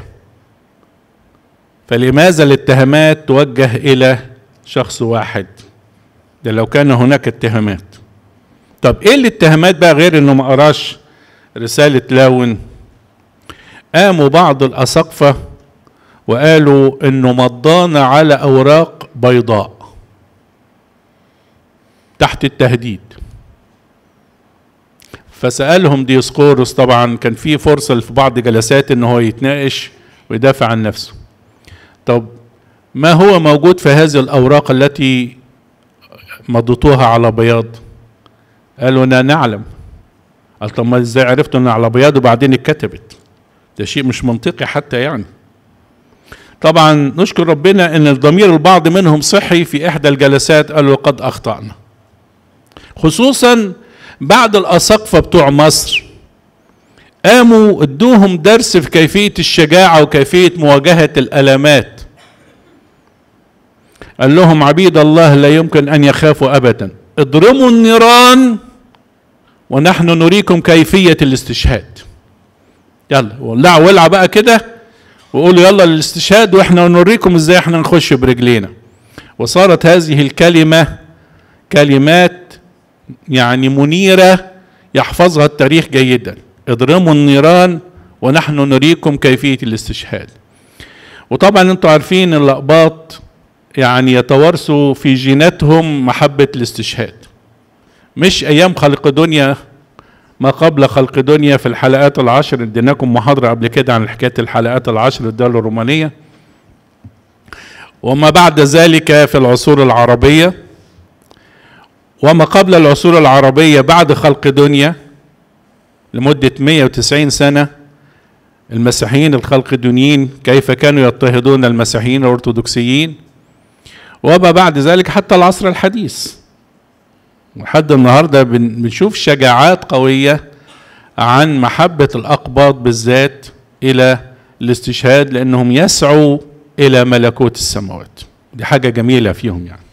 فلماذا الاتهامات توجه الى شخص واحد ده لو كان هناك اتهامات طب ايه الاتهامات بقى غير انه ما قراش رسالة لاون قاموا بعض الاساقفه وقالوا انه مضانا على اوراق بيضاء تحت التهديد فسالهم ديسقورس طبعا كان في فرصه في بعض جلسات ان هو يتناقش ويدافع عن نفسه طب ما هو موجود في هذه الاوراق التي مضيتوها على بياض قالوا انا نعلم قال طب ما ازاي عرفتوا انها على بياض وبعدين اتكتبت ده شيء مش منطقي حتى يعني طبعا نشكر ربنا ان الضمير البعض منهم صحي في احدى الجلسات قالوا قد اخطانا خصوصا بعد الاساقفه بتوع مصر قاموا ادوهم درس في كيفيه الشجاعه وكيفيه مواجهه الالامات قال لهم عبيد الله لا يمكن ان يخافوا ابدا اضرموا النيران ونحن نريكم كيفيه الاستشهاد يلا ولعوا ولعه بقى كده وقولوا يلا للاستشهاد واحنا نوريكم ازاي احنا نخش برجلينا وصارت هذه الكلمة كلمات يعني منيرة يحفظها التاريخ جيدا اضرموا النيران ونحن نريكم كيفية الاستشهاد وطبعا انتوا عارفين الاقباط يعني يتوارثوا في جيناتهم محبة الاستشهاد مش ايام خلق دنيا ما قبل خلق دنيا في الحلقات العشر اديناكم محاضرة قبل كده عن حكاية الحلقات العشر الدولة الرومانية وما بعد ذلك في العصور العربية وما قبل العصور العربية بعد خلق دنيا لمدة 190 سنة المسيحيين الخلقدونيين كيف كانوا يضطهدون المسيحيين الأرثوذكسيين وما بعد ذلك حتى العصر الحديث لحد النهارده بنشوف شجاعات قويه عن محبه الاقباط بالذات الى الاستشهاد لانهم يسعوا الى ملكوت السماوات دي حاجه جميله فيهم يعني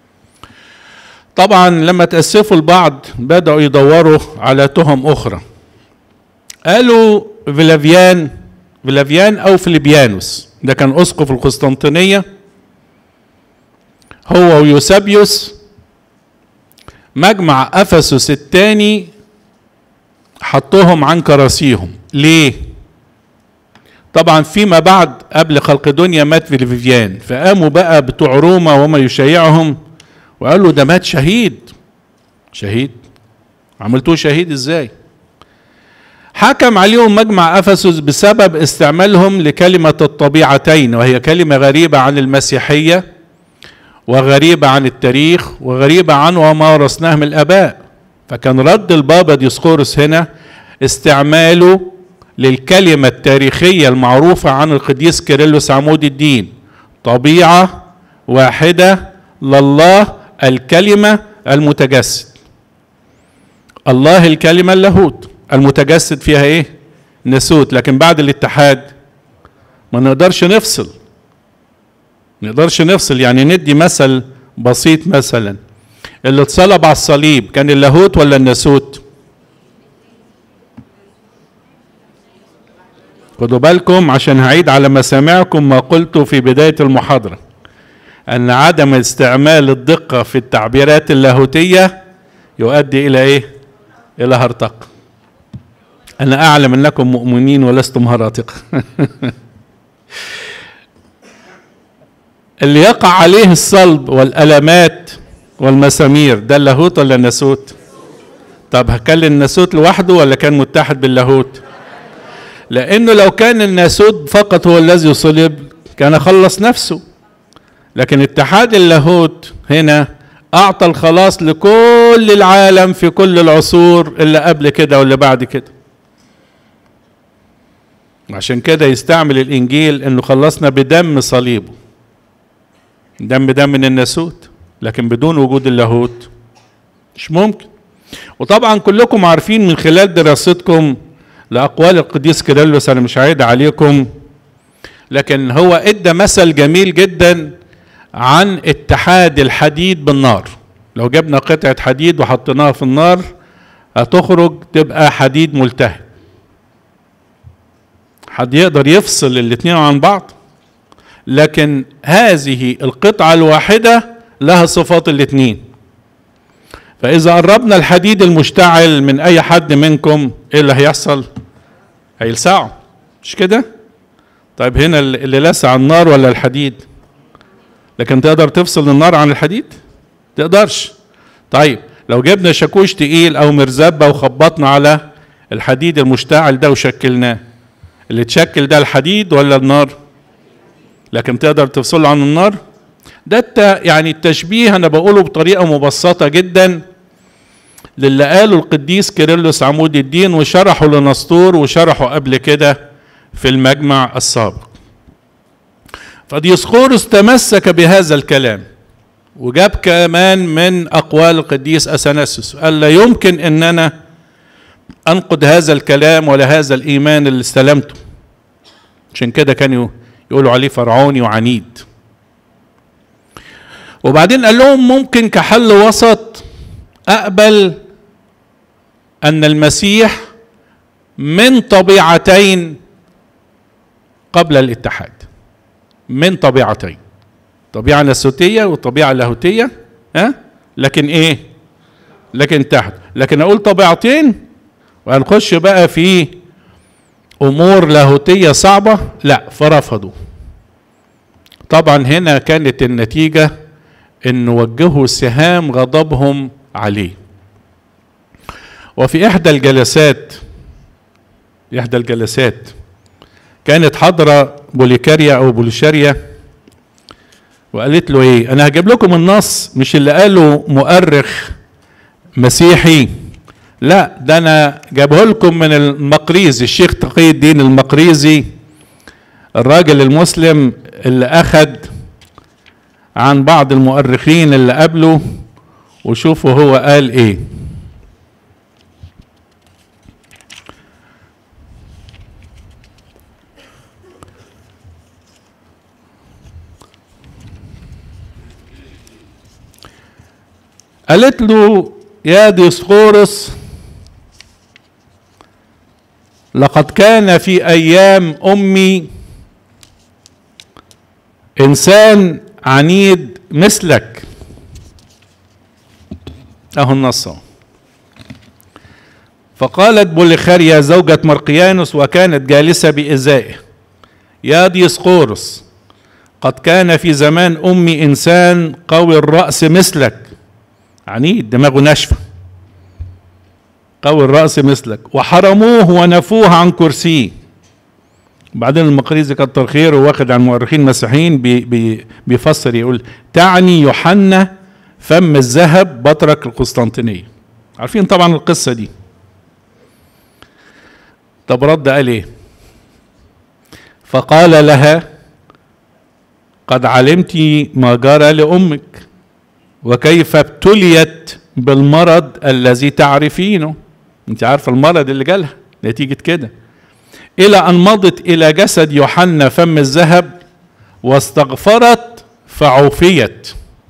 طبعا لما تاسفوا البعض بداوا يدوروا على تهم اخرى قالوا فيلافيان فيلافيان او فيليبيانوس ده كان اسقف القسطنطينيه هو ويوسابيوس مجمع افسس الثاني حطوهم عن كراسيهم ليه طبعا فيما بعد قبل خلق دنيا مات فيليفيان فقاموا بقى بتوع روما وما يشيعهم وقالوا ده مات شهيد شهيد عملتوه شهيد ازاي حكم عليهم مجمع افسس بسبب استعمالهم لكلمه الطبيعتين وهي كلمه غريبه عن المسيحيه وغريبه عن التاريخ وغريبه عن وما ورثناه من الاباء فكان رد البابا ديسقورس هنا استعماله للكلمه التاريخيه المعروفه عن القديس كيرلس عمود الدين طبيعه واحده لله الكلمه المتجسد الله الكلمه اللاهوت المتجسد فيها ايه نسوت لكن بعد الاتحاد ما نقدرش نفصل نقدرش نفصل يعني ندي مثل بسيط مثلا اللي اتصلب على الصليب كان اللاهوت ولا الناسوت خدوا بالكم عشان هعيد على مسامعكم ما قلته في بداية المحاضرة أن عدم استعمال الدقة في التعبيرات اللاهوتية يؤدي إلى إيه؟ إلى هرطقة أنا أعلم أنكم مؤمنين ولستم هراطقة اللي يقع عليه الصلب والألمات والمسامير ده اللاهوت ولا الناسوت؟ طب هكلم الناسوت لوحده ولا كان متحد باللاهوت؟ لأنه لو كان الناسوت فقط هو الذي صلب كان خلص نفسه لكن اتحاد اللاهوت هنا أعطى الخلاص لكل العالم في كل العصور اللي قبل كده واللي بعد كده عشان كده يستعمل الإنجيل إنه خلصنا بدم صليبه دم ده من الناسوت لكن بدون وجود اللاهوت مش ممكن وطبعا كلكم عارفين من خلال دراستكم لأقوال القديس كيرلس أنا مش هعيد عليكم لكن هو ادى مثل جميل جدا عن اتحاد الحديد بالنار لو جبنا قطعة حديد وحطيناها في النار هتخرج تبقى حديد ملتهب حد يقدر يفصل الاتنين عن بعض لكن هذه القطعة الواحدة لها صفات الاتنين فإذا قربنا الحديد المشتعل من أي حد منكم إيه اللي هيحصل؟ هيلسعوا مش كده؟ طيب هنا اللي لسع النار ولا الحديد؟ لكن تقدر تفصل النار عن الحديد؟ تقدرش طيب لو جبنا شاكوش تقيل أو مرزبة وخبطنا على الحديد المشتعل ده وشكلناه اللي تشكل ده الحديد ولا النار؟ لكن تقدر تفصله عن النار؟ ده يعني التشبيه أنا بقوله بطريقة مبسطة جدا للي قاله القديس كيرلس عمود الدين وشرحه لنسطور وشرحه قبل كده في المجمع السابق فديسقورس تمسك بهذا الكلام وجاب كمان من أقوال القديس أثناسيوس قال لا يمكن أن أنا أنقد هذا الكلام ولا هذا الإيمان اللي استلمته عشان كده كانوا يقولوا عليه فرعوني وعنيد وبعدين قال لهم ممكن كحل وسط اقبل ان المسيح من طبيعتين قبل الاتحاد من طبيعتين طبيعه ناسوتيه وطبيعه لاهوتيه ها لكن ايه لكن تحت لكن اقول طبيعتين وهنخش بقى في امور لاهوتيه صعبه لا فرفضوا طبعا هنا كانت النتيجه ان وجهوا سهام غضبهم عليه وفي احدى الجلسات احدى الجلسات كانت حاضرة بوليكاريا او بوليشاريا وقالت له ايه انا هجيب لكم النص مش اللي قاله مؤرخ مسيحي لا ده انا جابه لكم من المقريزي الشيخ تقي الدين المقريزي الراجل المسلم اللي اخد عن بعض المؤرخين اللي قبله وشوفوا هو قال ايه قالت له يا ديسقورس لقد كان في ايام امي انسان عنيد مثلك اهو النص فقالت بوليخاريا زوجة مرقيانوس وكانت جالسة بإزائه يا ديسقورس قد كان في زمان أمي إنسان قوي الرأس مثلك عنيد دماغه ناشفة قوي الرأس مثلك وحرموه ونفوه عن كرسيه بعدين المقريزي كتر خيره واخد عن مؤرخين مسيحيين بي بي بيفسر يقول تعني يوحنا فم الذهب بطرك القسطنطينية عارفين طبعا القصة دي طب رد قال ايه فقال لها قد علمت ما جرى لأمك وكيف ابتليت بالمرض الذي تعرفينه انت عارفة المرض اللي جالها نتيجة كده إلى أن مضت إلى جسد يوحنا فم الذهب واستغفرت فعوفيت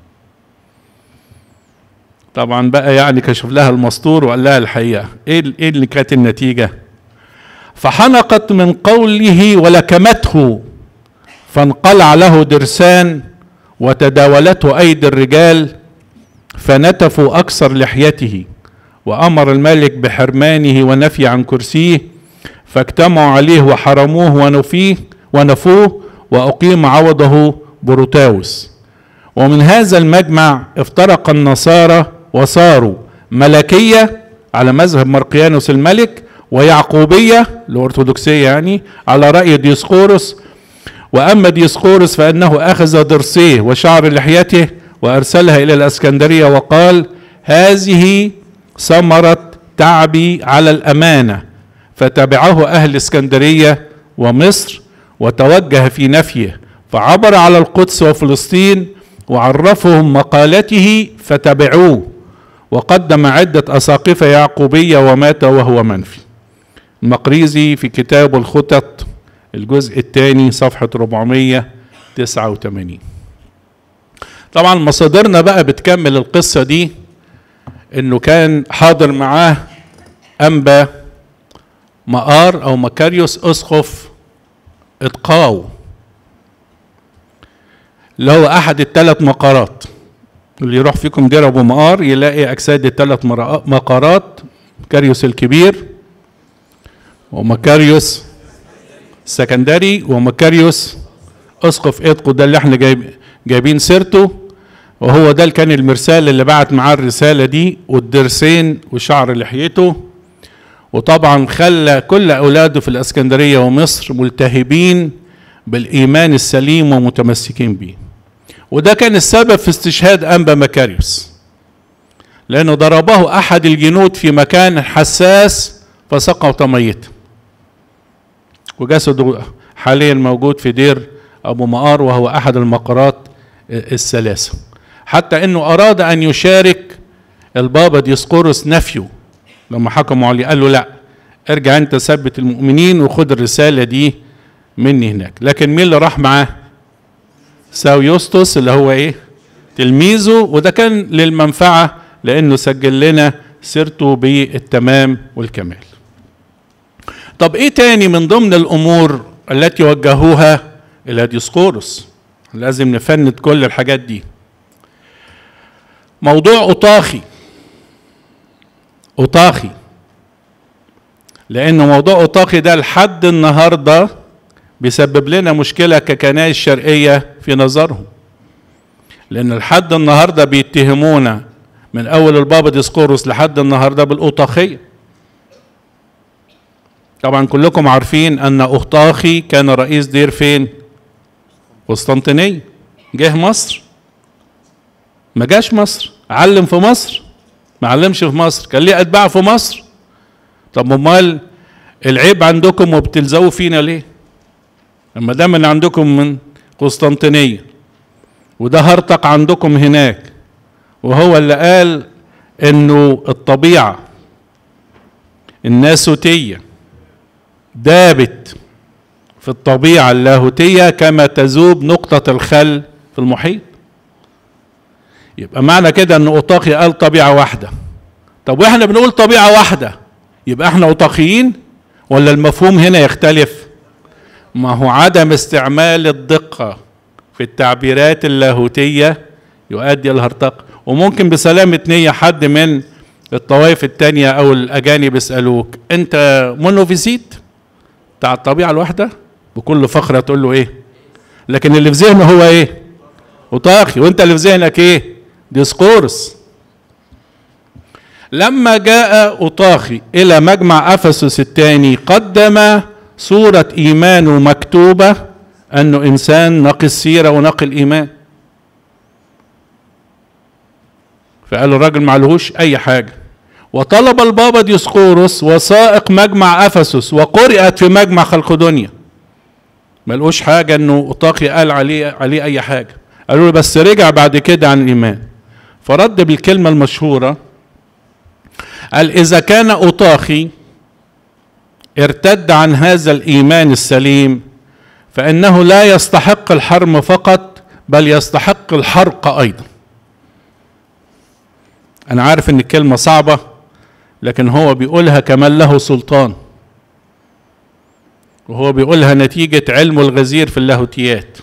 طبعا بقى يعني كشف لها المستور وقال لها الحقيقة ايه ايه اللي كانت النتيجة فحنقت من قوله ولكمته فانقلع له درسان وتداولته ايدي الرجال فنتفوا اكثر لحيته وامر الملك بحرمانه ونفي عن كرسيه فاجتمعوا عليه وحرموه ونفيه ونفوه واقيم عوضه بروتاوس ومن هذا المجمع افترق النصارى وصاروا ملكيه على مذهب مرقيانوس الملك ويعقوبيه الارثوذكسيه يعني على راي ديسقورس واما ديسقورس فانه اخذ ضرسيه وشعر لحيته وارسلها الى الاسكندريه وقال هذه ثمره تعبي على الامانه فتبعه اهل اسكندريه ومصر وتوجه في نفيه فعبر على القدس وفلسطين وعرفهم مقالته فتبعوه وقدم عدة أساقفة يعقوبية ومات وهو منفي المقريزي في كتابه الخطط الجزء الثاني صفحة 489 طبعا مصادرنا بقى بتكمل القصة دي انه كان حاضر معاه انبا مقار او مكاريوس اسقف اتقاو اللي هو احد الثلاث مقارات اللي يروح فيكم دير ابو مقار يلاقي اجساد الثلاث مقارات مكاريوس الكبير ومكاريوس السكندري ومكاريوس اسقف اتقو ده اللي احنا جايب جايبين سيرته وهو ده اللي كان المرسال اللي بعت معاه الرساله دي والدرسين وشعر لحيته وطبعا خلى كل اولاده في الاسكندريه ومصر ملتهبين بالايمان السليم ومتمسكين به وده كان السبب في استشهاد انبا مكاريوس لانه ضربه احد الجنود في مكان حساس فسقط ميتا وجسده حاليا موجود في دير ابو مقار وهو احد المقارات الثلاثه حتى انه اراد ان يشارك البابا ديسقورس نفيه لما حكموا عليه قال له لا ارجع انت ثبت المؤمنين وخد الرساله دي مني هناك لكن مين اللي راح معاه ساو يوستوس اللي هو ايه تلميذه وده كان للمنفعه لانه سجل لنا سيرته بالتمام والكمال طب ايه تاني من ضمن الامور التي وجهوها الى ديسقورس لازم نفند كل الحاجات دي موضوع أطاخي أطاخي لأن موضوع أطاخي ده لحد النهاردة بيسبب لنا مشكلة ككنائس شرقية في نظرهم لأن لحد النهاردة بيتهمونا من أول البابا ديسقورس لحد النهاردة بالأطاخية طبعا كلكم عارفين أن أطاخي كان رئيس دير فين؟ قسطنطينية جه مصر ما جاش مصر علم في مصر ما علمش في مصر كان ليه اتباع في مصر طب امال العيب عندكم وبتلزقوا فينا ليه لما ده من عندكم من قسطنطينيه وده هرطق عندكم هناك وهو اللي قال انه الطبيعه الناسوتيه دابت في الطبيعه اللاهوتيه كما تذوب نقطه الخل في المحيط يبقى معنى كده ان اوطاقي قال طبيعه واحده طب واحنا بنقول طبيعه واحده يبقى احنا اوطاقيين ولا المفهوم هنا يختلف ما هو عدم استعمال الدقه في التعبيرات اللاهوتيه يؤدي الهرطقه وممكن بسلامه نيه حد من الطوائف التانية او الاجانب يسالوك انت مونوفيسيت بتاع الطبيعه الواحده بكل فخر تقول له ايه لكن اللي في ذهنه هو ايه اوطاقي وانت اللي في ذهنك ايه ديسقورس لما جاء أطاخي إلى مجمع أفسس الثاني قدم صورة إيمانه مكتوبة أنه إنسان نقي السيرة ونقي الإيمان فقال الراجل معلهوش أي حاجة وطلب البابا ديسقورس وثائق مجمع أفسس وقرأت في مجمع خلقدونيا ملقوش حاجة أنه أطاقي قال عليه عليه أي حاجة قالوا له بس رجع بعد كده عن الإيمان فرد بالكلمة المشهورة قال إذا كان أطاخي ارتد عن هذا الإيمان السليم فإنه لا يستحق الحرم فقط بل يستحق الحرق أيضا أنا عارف إن الكلمة صعبة لكن هو بيقولها كمان له سلطان وهو بيقولها نتيجة علمه الغزير في اللاهوتيات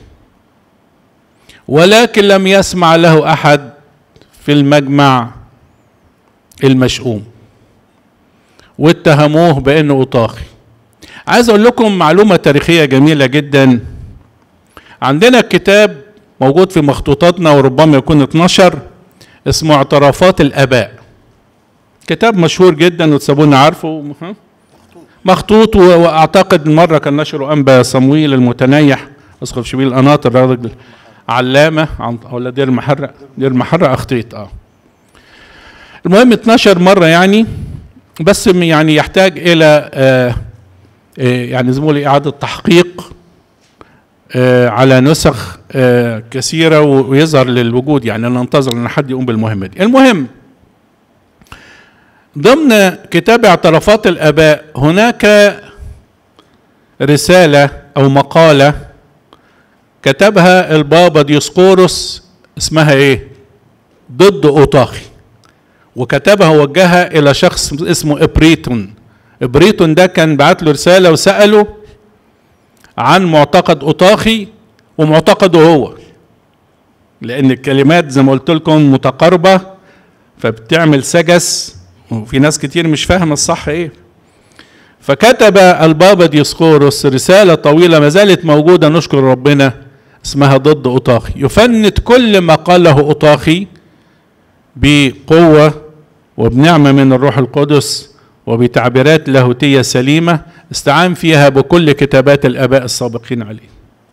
ولكن لم يسمع له أحد في المجمع المشؤوم واتهموه بانه اطاخي عايز اقول لكم معلومه تاريخيه جميله جدا عندنا كتاب موجود في مخطوطاتنا وربما يكون اتنشر اسمه اعترافات الاباء كتاب مشهور جدا وتسابونا عارفه مخطوط واعتقد مره كان نشره انبا صمويل المتنيح اسقف شبيل القناطر الراجل علامه ولا دير محرق دير محرق اخطيت اه المهم 12 مرة يعني بس يعني يحتاج إلى آه آه يعني زي ما إعادة تحقيق آه على نسخ كثيرة ويظهر للوجود يعني ننتظر أن حد يقوم بالمهمة دي المهم ضمن كتاب اعترافات الآباء هناك رسالة أو مقالة كتبها البابا ديسقورس اسمها ايه ضد أوطاخي وكتبها ووجهها الى شخص اسمه ابريتون ابريتون ده كان بعت له رساله وساله عن معتقد اوطاخي ومعتقده هو لان الكلمات زي ما قلت لكم متقاربه فبتعمل سجس وفي ناس كتير مش فاهمه الصح ايه فكتب البابا ديسقورس رساله طويله ما زالت موجوده نشكر ربنا اسمها ضد اوطاخي يفند كل ما قاله اوطاخي بقوه وبنعمة من الروح القدس وبتعبيرات لاهوتية سليمة استعان فيها بكل كتابات الآباء السابقين عليه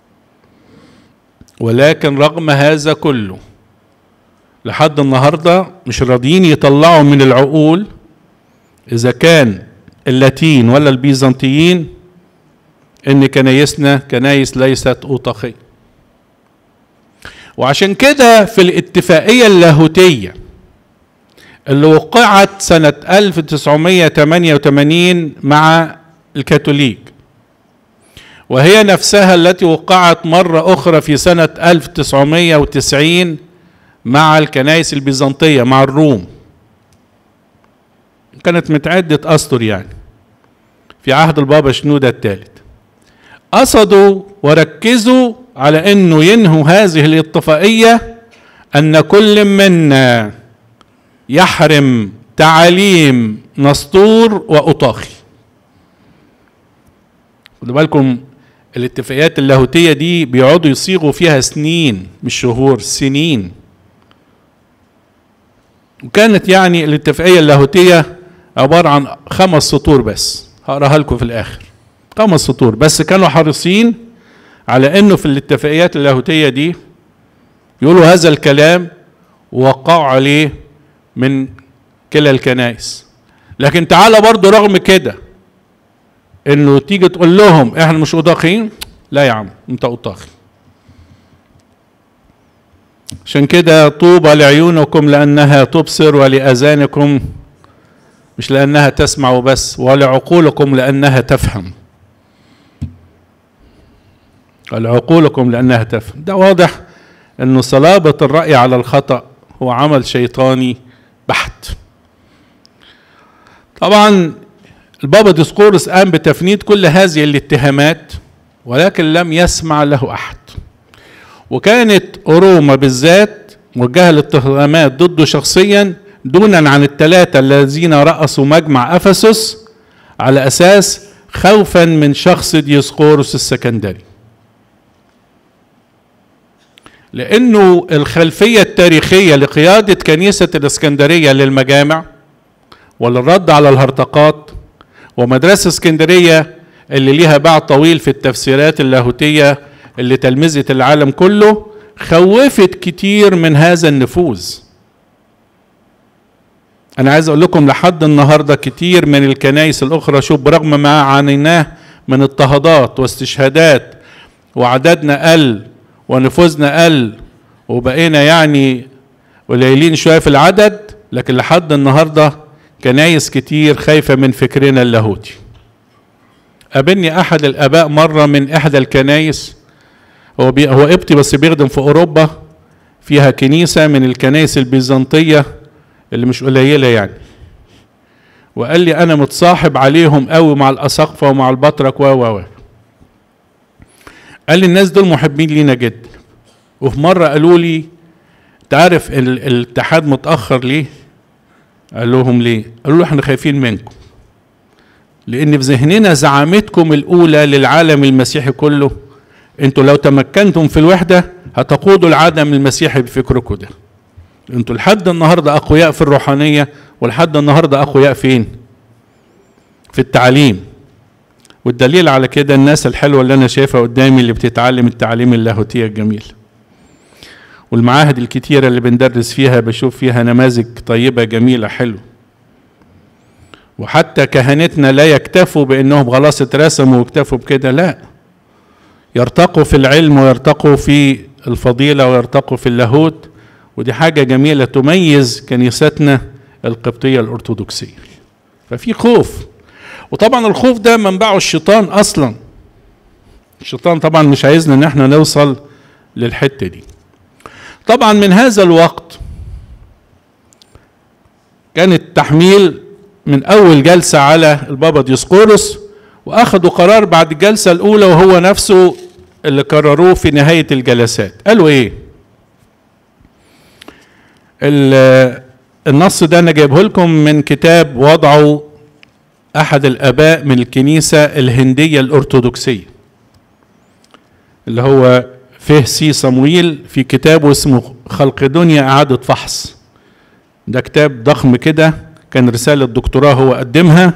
ولكن رغم هذا كله لحد النهاردة مش راضيين يطلعوا من العقول إذا كان اللاتين ولا البيزنطيين إن كنايسنا كنايس ليست أوطاخية وعشان كده في الاتفاقية اللاهوتية اللي وقعت سنة 1988 مع الكاثوليك وهي نفسها التي وقعت مرة أخرى في سنة 1990 مع الكنائس البيزنطية مع الروم كانت متعدة أسطر يعني في عهد البابا شنودة الثالث قصدوا وركزوا على أنه ينهوا هذه الاتفاقية أن كل منا يحرم تعاليم نسطور وأطاخي خدوا بالكم الاتفاقيات اللاهوتية دي بيقعدوا يصيغوا فيها سنين مش شهور سنين وكانت يعني الاتفاقية اللاهوتية عبارة عن خمس سطور بس هقراها لكم في الآخر خمس سطور بس كانوا حريصين على انه في الاتفاقيات اللاهوتية دي يقولوا هذا الكلام ووقعوا عليه من كلا الكنائس لكن تعالى برضو رغم كده انه تيجي تقول لهم احنا مش اوطاخيين لا يا عم انت اوطاخي عشان كده طوبى لعيونكم لانها تبصر ولاذانكم مش لانها تسمع وبس ولعقولكم لانها تفهم ولعقولكم لانها تفهم ده واضح انه صلابه الراي على الخطا هو عمل شيطاني بحت طبعا البابا ديسقورس قام بتفنيد كل هذه الاتهامات ولكن لم يسمع له احد وكانت روما بالذات موجهه الاتهامات ضده شخصيا دونا عن الثلاثه الذين رأسوا مجمع افسس على اساس خوفا من شخص ديسقورس السكندري لانه الخلفيه التاريخيه لقياده كنيسه الاسكندريه للمجامع ولا الرد على الهرطقات ومدرسة اسكندرية اللي ليها باع طويل في التفسيرات اللاهوتية اللي تلمذت العالم كله خوفت كتير من هذا النفوذ انا عايز اقول لكم لحد النهارده كتير من الكنائس الاخرى شوف برغم ما عانيناه من اضطهادات واستشهادات وعددنا قل ونفوذنا قل وبقينا يعني قليلين شويه في العدد لكن لحد النهارده كنايس كتير خايفه من فكرنا اللاهوتي قابلني احد الاباء مره من احدى الكنايس هو بي هو قبطي بس بيخدم في اوروبا فيها كنيسه من الكنائس البيزنطيه اللي مش قليله يعني وقال لي انا متصاحب عليهم قوي مع الاساقفه ومع البطرك و و قال لي الناس دول محبين لينا جدا وفي مره قالوا لي تعرف الاتحاد متاخر ليه قال لهم ليه قالوا له احنا خايفين منكم لان في ذهننا زعامتكم الاولى للعالم المسيحي كله انتوا لو تمكنتم في الوحده هتقودوا العالم المسيحي بفكركم ده انتوا لحد النهارده اقوياء في الروحانيه ولحد النهارده اقوياء فين في التعليم والدليل على كده الناس الحلوه اللي انا شايفها قدامي اللي بتتعلم التعليم اللاهوتيه الجميل والمعاهد الكتيره اللي بندرس فيها بشوف فيها نماذج طيبه جميله حلوه وحتى كهنتنا لا يكتفوا بانهم خلاص اترسموا واكتفوا بكده لا يرتقوا في العلم ويرتقوا في الفضيله ويرتقوا في اللاهوت ودي حاجه جميله تميز كنيستنا القبطيه الارثوذكسيه ففي خوف وطبعا الخوف ده منبعه الشيطان اصلا الشيطان طبعا مش عايزنا ان احنا نوصل للحته دي طبعا من هذا الوقت كان التحميل من اول جلسه على البابا ديسقورس واخدوا قرار بعد الجلسه الاولى وهو نفسه اللي قرروه في نهايه الجلسات قالوا ايه النص ده انا جايبه لكم من كتاب وضعه احد الاباء من الكنيسه الهنديه الارثوذكسيه اللي هو فيه سي صمويل في كتابه اسمه خلق دنيا اعاده فحص ده كتاب ضخم كده كان رساله دكتوراه هو قدمها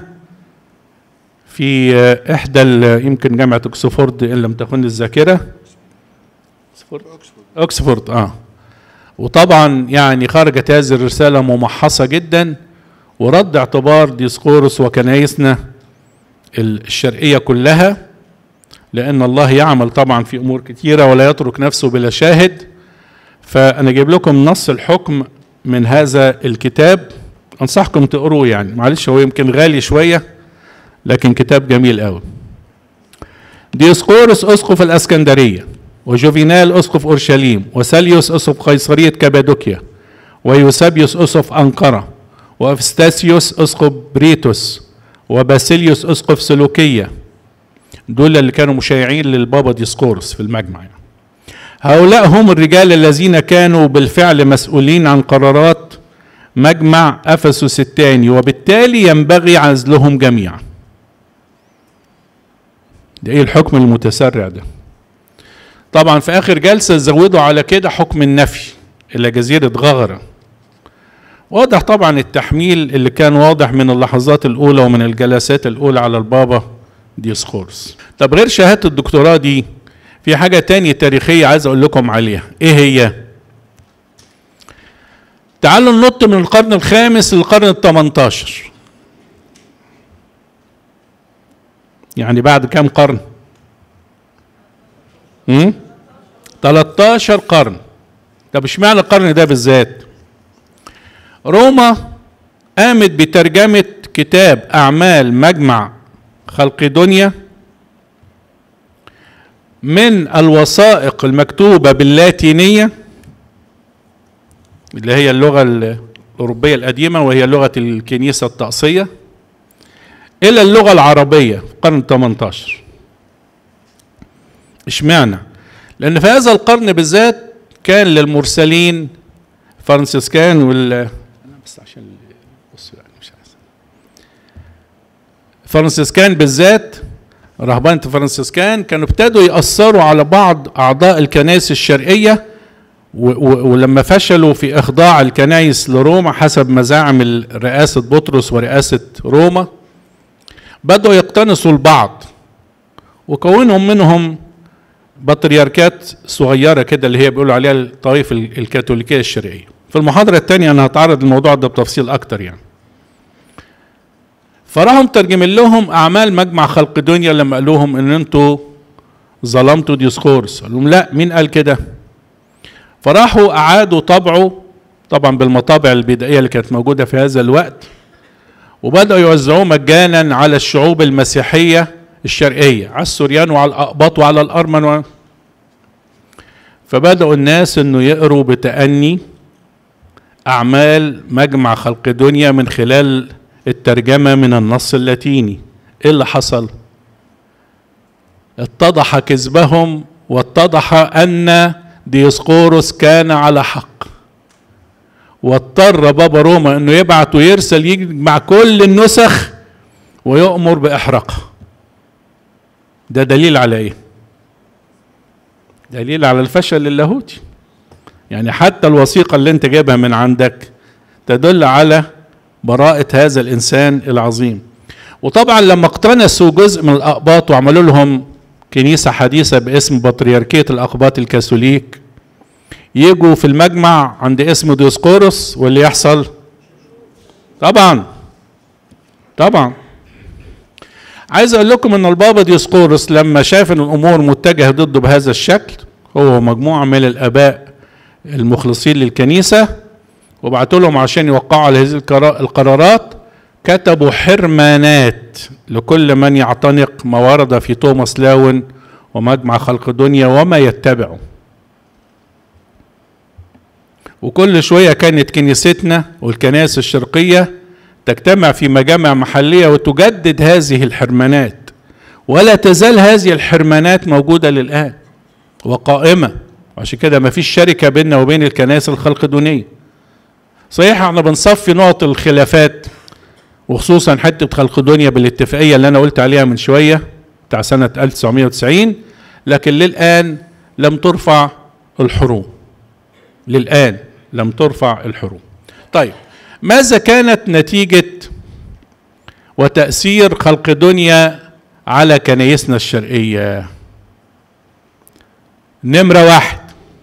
في احدى يمكن جامعه اوكسفورد ان لم تخن الذاكره اوكسفورد اوكسفورد اه وطبعا يعني خرجت هذه الرسالة ممحصة جدا ورد اعتبار ديسقورس وكنايسنا الشرقية كلها لأن الله يعمل طبعا في أمور كثيرة ولا يترك نفسه بلا شاهد فأنا جايب لكم نص الحكم من هذا الكتاب أنصحكم تقروه يعني معلش هو يمكن غالي شوية لكن كتاب جميل قوي ديسقورس أسقف الأسكندرية وجوفينال أسقف أورشليم وساليوس أسقف قيصرية كابادوكيا ويوسابيوس أسقف أنقرة وأفستاسيوس أسقف بريتوس وباسيليوس أسقف سلوكية دول اللي كانوا مشيعين للبابا ديسقورس في المجمع يعني. هؤلاء هم الرجال الذين كانوا بالفعل مسؤولين عن قرارات مجمع أفسس الثاني وبالتالي ينبغي عزلهم جميعا ده ايه الحكم المتسرع ده طبعا في اخر جلسه زودوا على كده حكم النفي الى جزيره غغره واضح طبعا التحميل اللي كان واضح من اللحظات الاولى ومن الجلسات الاولى على البابا ديسقورس طب غير شهاده الدكتوراه دي في حاجه تانية تاريخيه عايز اقول لكم عليها ايه هي تعالوا ننط من القرن الخامس للقرن الثمنتاشر يعني بعد كام قرن 13 قرن طب اشمعنى القرن ده بالذات روما قامت بترجمة كتاب أعمال مجمع خلق دنيا من الوثائق المكتوبة باللاتينية اللي هي اللغة الأوروبية القديمة وهي لغة الكنيسة الطقسية إلى اللغة العربية في القرن 18 اشمعنى؟ لأن في هذا القرن بالذات كان للمرسلين فرانسيسكان وال أنا بس عشان بص يعني مش عايز فرانسيسكان بالذات رهبانة فرانسيسكان كانوا ابتدوا يأثروا على بعض أعضاء الكنائس الشرقية و- و- ولما فشلوا في إخضاع الكنائس لروما حسب مزاعم ال- رئاسة بطرس ورئاسة روما بدأوا يقتنصوا البعض وكونهم منهم بطريركات صغيرة كده اللي هي بيقولوا عليها الطائفة ال- الكاثوليكية الشرقية في المحاضرة الثانية أنا هتعرض الموضوع ده بتفصيل أكتر يعني فراحوا مترجمين لهم أعمال مجمع خلق دنيا لما قال لهم إن أنتوا ظلمتوا ديسكورس قال لهم لا مين قال كده فراحوا أعادوا طبعه طبعا بالمطابع البدائية اللي كانت موجودة في هذا الوقت وبدأوا يوزعوه مجانا على الشعوب المسيحية الشرقية على السوريان وعلى الأقباط وعلى الأرمن و... فبدأوا الناس انه يقروا بتأني أعمال مجمع خلق دنيا من خلال الترجمة من النص اللاتيني ايه اللي حصل اتضح كذبهم واتضح ان ديسقورس كان على حق واضطر بابا روما انه يبعت ويرسل يجمع كل النسخ ويؤمر باحراقها ده دليل على ايه دليل على الفشل اللاهوتي يعني حتى الوثيقه اللي انت جايبها من عندك تدل على براءه هذا الانسان العظيم وطبعا لما اقتنسوا جزء من الاقباط وعملوا لهم كنيسه حديثه باسم بطريركيه الاقباط الكاثوليك يجوا في المجمع عند اسم ديسقورس واللي يحصل طبعا طبعا عايز اقول لكم ان البابا ديسقورس لما شاف ان الامور متجهه ضده بهذا الشكل هو ومجموعه من الاباء المخلصين للكنيسه وبعتوا لهم عشان يوقعوا على هذه القرا- القرارات كتبوا حرمانات لكل من يعتنق ما ورد في توماس لاون ومجمع خلق الدنيا وما يتبعه وكل شوية كانت كنيستنا والكنائس الشرقية تجتمع في مجامع محلية وتجدد هذه الحرمانات ولا تزال هذه الحرمانات موجودة للآن وقائمة عشان كده ما فيش شركة بيننا وبين الكنائس الخلقدونية صحيح احنا بنصفي نقط الخلافات وخصوصا حتة خلق دنيا بالاتفاقية اللي أنا قلت عليها من شوية بتاع سنة 1990 لكن للآن لم ترفع الحروب للآن لم ترفع الحروب طيب ماذا كانت نتيجة وتأثير خلق دنيا على كنايسنا الشرقية نمرة واحد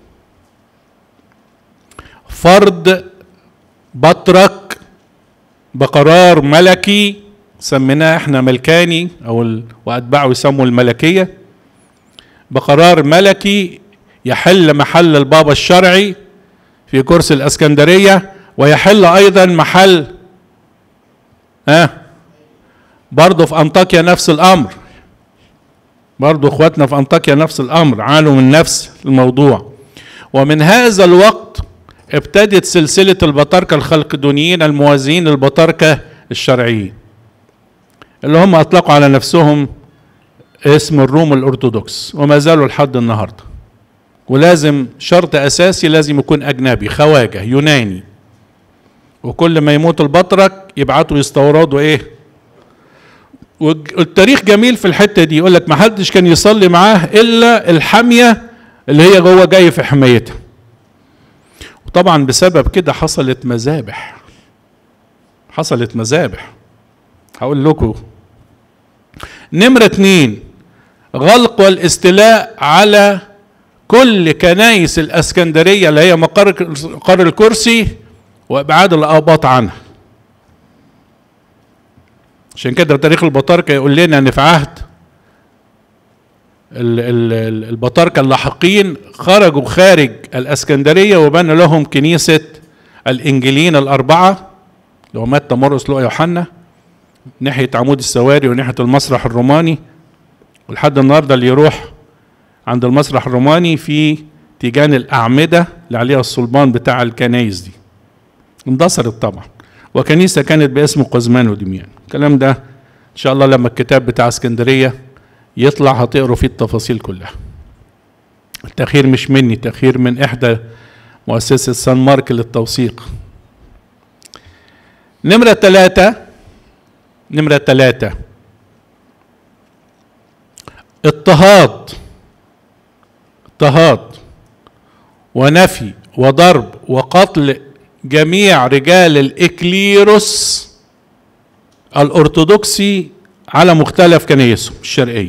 فرض بطرك بقرار ملكي سميناه احنا ملكاني او ال... واتباعه يسموا الملكيه بقرار ملكي يحل محل البابا الشرعي في كرسي الاسكندريه ويحل ايضا محل ها برضه في انطاكيا نفس الامر برضه اخواتنا في انطاكيا نفس الامر عانوا من نفس الموضوع ومن هذا الوقت ابتدت سلسلة البطاركة الخلقدونيين الموازين للبطاركة الشرعيين اللي هم أطلقوا على نفسهم اسم الروم الأرثوذكس وما زالوا لحد النهاردة ولازم شرط أساسي لازم يكون أجنبي خواجة يوناني وكل ما يموت البطرك يبعتوا يستوردوا إيه والتاريخ جميل في الحتة دي يقول لك ما حدش كان يصلي معاه إلا الحامية اللي هي جوه جاي في حمايتها وطبعا بسبب كده حصلت مذابح حصلت مذابح هقول لكم نمرة اتنين غلق والاستيلاء على كل كنايس الاسكندرية اللي هي مقر مقر الكرسي وابعاد الاباط عنها عشان كده تاريخ البطاركة يقول لنا ان في عهد البطاركة اللاحقين خرجوا خارج الاسكندرية وبنى لهم كنيسة الانجيليين الاربعة اللي هو متى مرقس لوقا يوحنا ناحية عمود السواري وناحية المسرح الروماني ولحد النهاردة اللي يروح عند المسرح الروماني في تيجان الأعمدة اللي عليها الصلبان بتاع الكنايس دي اندثرت طبعا وكنيسة كانت باسم قزمان ودميان الكلام ده إن شاء الله لما الكتاب بتاع اسكندرية يطلع هتقروا فيه التفاصيل كلها التأخير مش مني تأخير من إحدى مؤسسة سان مارك للتوثيق نمرة ثلاثة نمرة ثلاثة اضطهاد اضطهاد ونفي وضرب وقتل جميع رجال الإكليروس الأرثوذكسي على مختلف كنايسهم الشرقية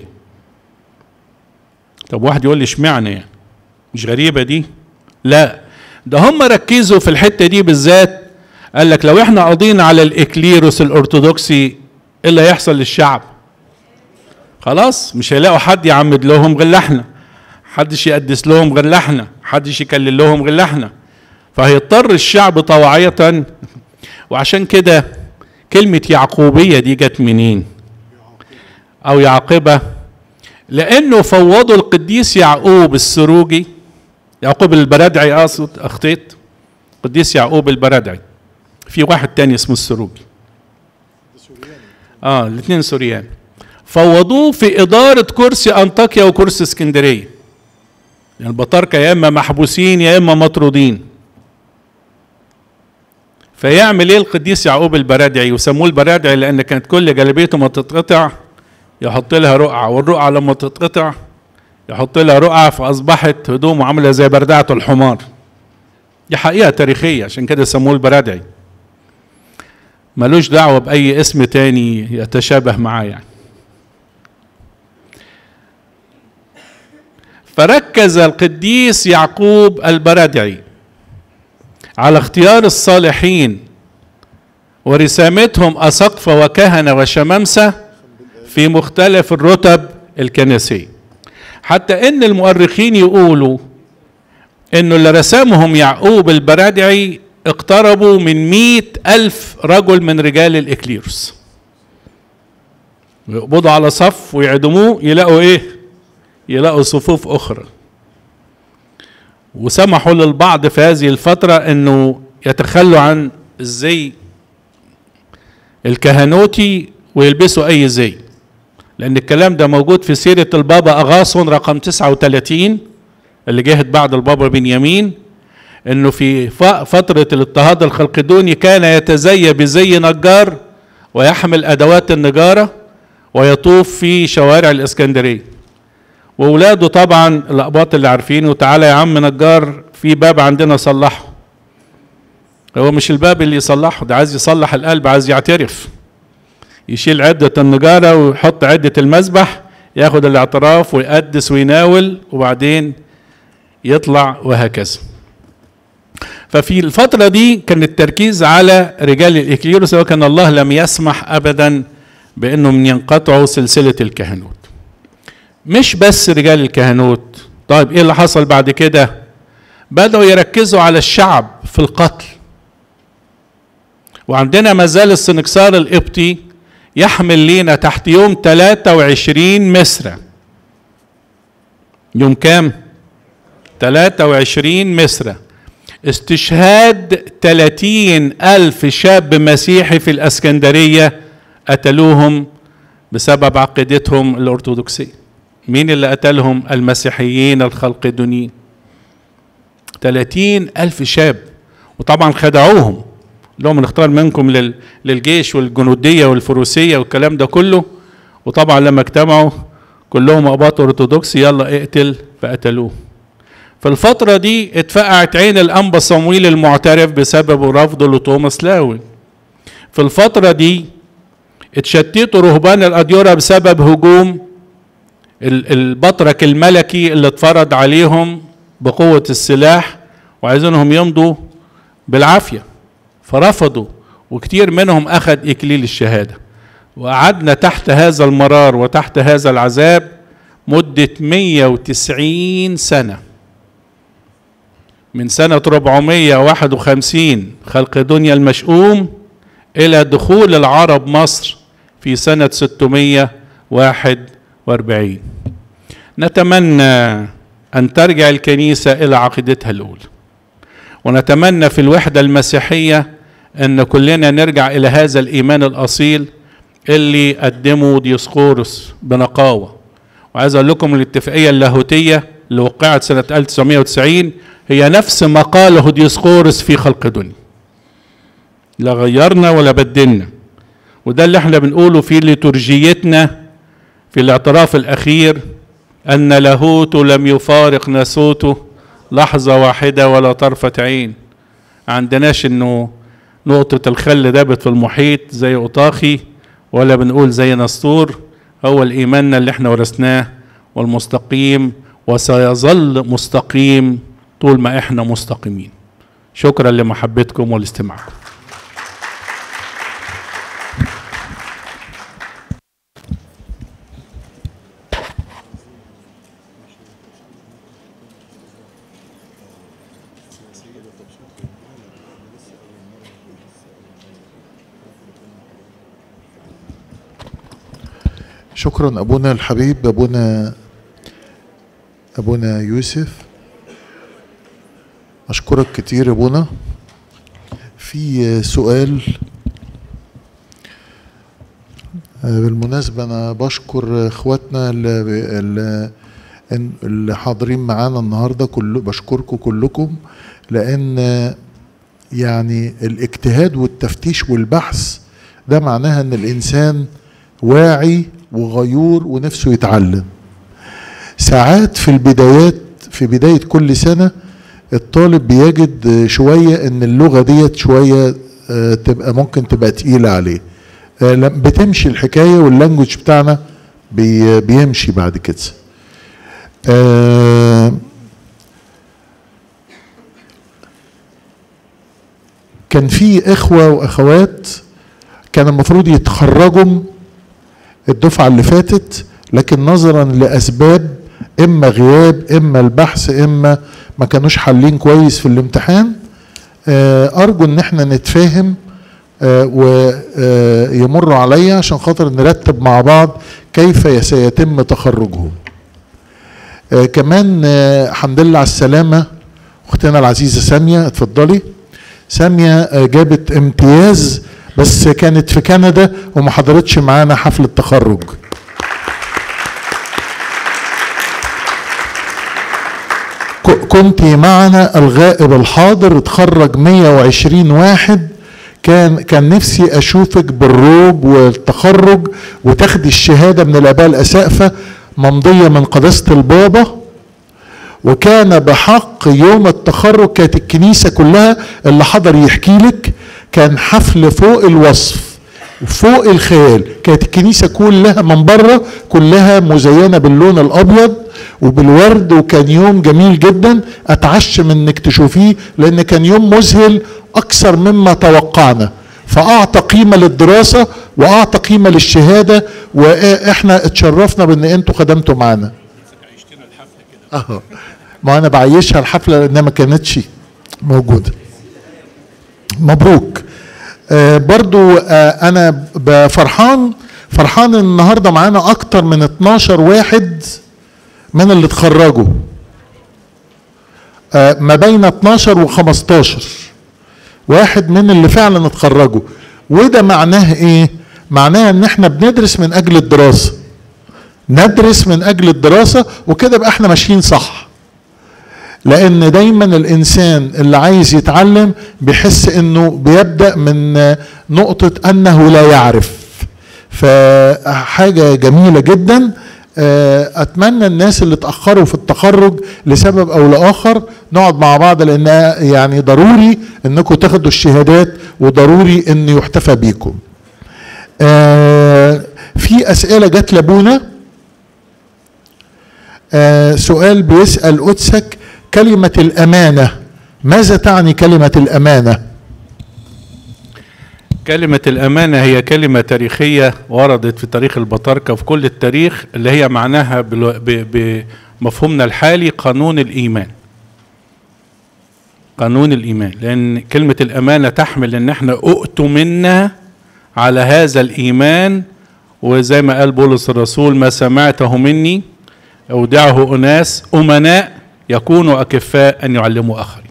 طب واحد يقول لي اشمعنى يعني مش غريبة دي لا ده هم ركزوا في الحتة دي بالذات قال لك لو احنا قاضيين على الإكليروس الأرثوذكسي ايه اللي هيحصل للشعب خلاص مش هيلاقوا حد يعمد لهم غير احنا حدش يقدس لهم غير احنا حدش يكلل لهم غير احنا فهيضطر الشعب طوعية وعشان كده كلمة يعقوبية دي جت منين أو يعقبة لأنه فوضوا القديس يعقوب السروجي يعقوب البرادعي أقصد أخطيت قديس يعقوب البرادعي في واحد تاني اسمه السروجي اه الاثنين سوريان فوضوه في إدارة كرسي أنطاكيا وكرسي اسكندرية يعني البطاركة يا إما محبوسين يا إما مطرودين فيعمل ايه القديس يعقوب البرادعي وسموه البرادعي لان كانت كل جلبيته ما تتقطع يحط لها رقعه والرقعه لما تتقطع يحط لها رقعه فاصبحت هدومه عامله زي بردعه الحمار دي حقيقه تاريخيه عشان كده سموه البرادعي ملوش دعوه باي اسم تاني يتشابه معاه يعني فركز القديس يعقوب البرادعي على اختيار الصالحين ورسامتهم أسقفة وكهنة وشمامسة في مختلف الرتب الكنسية حتى ان المؤرخين يقولوا انه اللي رسمهم يعقوب البرادعي اقتربوا من مئة ألف رجل من رجال الإكليروس يقبضوا على صف ويعدموه يلاقوا ايه يلاقوا صفوف أخرى وسمحوا للبعض في هذه الفترة انه يتخلوا عن الزي الكهنوتي ويلبسوا اي زي لان الكلام ده موجود في سيرة البابا اغاصون رقم 39 اللي جهت بعد البابا بنيامين انه في فترة الاضطهاد الخلقدوني كان يتزي بزي نجار ويحمل ادوات النجارة ويطوف في شوارع الاسكندريه واولاده طبعا الاقباط اللي عارفينه تعالى يا عم نجار في باب عندنا صلحه هو مش الباب اللي يصلحه ده عايز يصلح القلب عايز يعترف يشيل عدة النجارة ويحط عدة المذبح ياخد الاعتراف ويقدس ويناول وبعدين يطلع وهكذا ففي الفترة دي كان التركيز على رجال الإكليروس وكان الله لم يسمح أبدا بأنهم ينقطعوا سلسلة الكهنوت مش بس رجال الكهنوت طيب ايه اللي حصل بعد كده بدأوا يركزوا على الشعب في القتل وعندنا ما زال السنكسار القبطي يحمل لينا تحت يوم 23 مصر يوم كام 23 مصر استشهاد 30 ألف شاب مسيحي في الأسكندرية قتلوهم بسبب عقيدتهم الأرثوذكسية مين اللي قتلهم المسيحيين الخلقدونيين 30 ألف شاب وطبعا خدعوهم لهم نختار منكم لل... للجيش والجنودية والفروسية والكلام ده كله وطبعا لما اجتمعوا كلهم أقباط أرثوذكسي يلا اقتل فقتلوه في الفترة دي اتفقعت عين الأنبا صمويل المعترف بسبب رفضه لتوماس لاوي في الفترة دي اتشتتوا رهبان الأديرة بسبب هجوم البطرك الملكي اللي اتفرض عليهم بقوة السلاح وعايزينهم يمضوا بالعافية فرفضوا وكتير منهم أخذ إكليل الشهادة وقعدنا تحت هذا المرار وتحت هذا العذاب مدة 190 سنة من سنة 451 خلق دنيا المشؤوم إلى دخول العرب مصر في سنة 641 نتمنى أن ترجع الكنيسة إلى عقيدتها الأولى ونتمنى في الوحدة المسيحية أن كلنا نرجع إلى هذا الإيمان الأصيل اللي قدمه ديسقورس بنقاوة وعايز أقول لكم الاتفاقية اللاهوتية اللي وقعت سنة 1990 هي نفس ما قاله ديسقورس في خلق دنيا لا غيرنا ولا بدلنا وده اللي احنا بنقوله في لترجيتنا في الاعتراف الأخير أن لاهوت لم يفارق ناسوته لحظة واحدة ولا طرفة عين عندناش انه نقطة الخل دابت في المحيط زي أطاخي ولا بنقول زي نسطور هو الإيماننا اللي احنا ورثناه والمستقيم وسيظل مستقيم طول ما احنا مستقيمين شكرا لمحبتكم والاستماعكم شكرا ابونا الحبيب ابونا ابونا يوسف اشكرك كتير يا ابونا في سؤال بالمناسبة أنا بشكر إخواتنا اللي, اللي اللي حاضرين معانا النهاردة كل بشكركم كلكم لأن يعني الاجتهاد والتفتيش والبحث ده معناها إن الإنسان واعي وغيور ونفسه يتعلم ساعات في البدايات في بداية كل سنة الطالب بيجد شوية ان اللغة ديت شوية آه، تبقى ممكن تبقى تقيلة عليه آه، لم- بتمشي الحكاية واللانجوج بتاعنا بي- بيمشي بعد كده آه، كان في اخوة واخوات كان المفروض يتخرجوا الدفعة اللي فاتت لكن نظرا لأسباب إما غياب إما البحث إما ما كانوش حالين كويس في الامتحان آه، أرجو إن احنا نتفاهم ويمروا عليا عشان خاطر نرتب مع بعض كيف سيتم تخرجهم آه، كمان آه، الحمد لله على السلامة أختنا العزيزة سامية اتفضلي سامية آه، جابت امتياز بس كانت في كندا وما حضرتش معانا حفل التخرج ك- كنت معنا الغائب الحاضر اتخرج 120 واحد كان كان نفسي اشوفك بالروب والتخرج وتاخدي الشهاده من الاباء الاسقفه ممضيه من قداسه البابا وكان بحق يوم التخرج كانت الكنيسة كلها اللي حضر يحكي لك كان حفل فوق الوصف فوق الخيال كانت الكنيسة كلها من بره كلها مزينة باللون الأبيض وبالورد وكان يوم جميل جدا أتعشم إنك تشوفيه لأن كان يوم مذهل أكثر مما توقعنا فأعطى قيمة للدراسة وأعطى قيمة للشهادة وإحنا اتشرفنا بإن أنتوا خدمتوا معانا اه ما انا بعيشها الحفله لانها ما كانتش موجوده مبروك آه برضو آه انا ب- فرحان فرحان ان النهارده معانا اكتر من 12 واحد من اللي اتخرجوا آه ما بين 12 و15 واحد من اللي فعلا اتخرجوا وده معناه ايه معناه ان احنا بندرس من اجل الدراسه ندرس من اجل الدراسه وكده يبقى احنا ماشيين صح لان دايما الانسان اللي عايز يتعلم بيحس انه بيبدا من نقطه انه لا يعرف فحاجه جميله جدا آه، اتمنى الناس اللي اتاخروا في التخرج لسبب او لاخر نقعد مع بعض لان يعني ضروري انكم تاخدوا الشهادات وضروري ان يحتفى بيكم آه، في اسئله جت لابونا آه، سؤال بيسال قدسك كلمه الامانه ماذا تعني كلمه الامانه كلمة الأمانة هي كلمة تاريخية وردت في تاريخ البطاركة في كل التاريخ اللي هي معناها بالو- ب- بمفهومنا الحالي قانون الإيمان قانون الإيمان لأن كلمة الأمانة تحمل أن احنا أؤتمنا على هذا الإيمان وزي ما قال بولس الرسول ما سمعته مني أودعه أناس أمناء يكونوا أكفاء أن يعلموا آخرين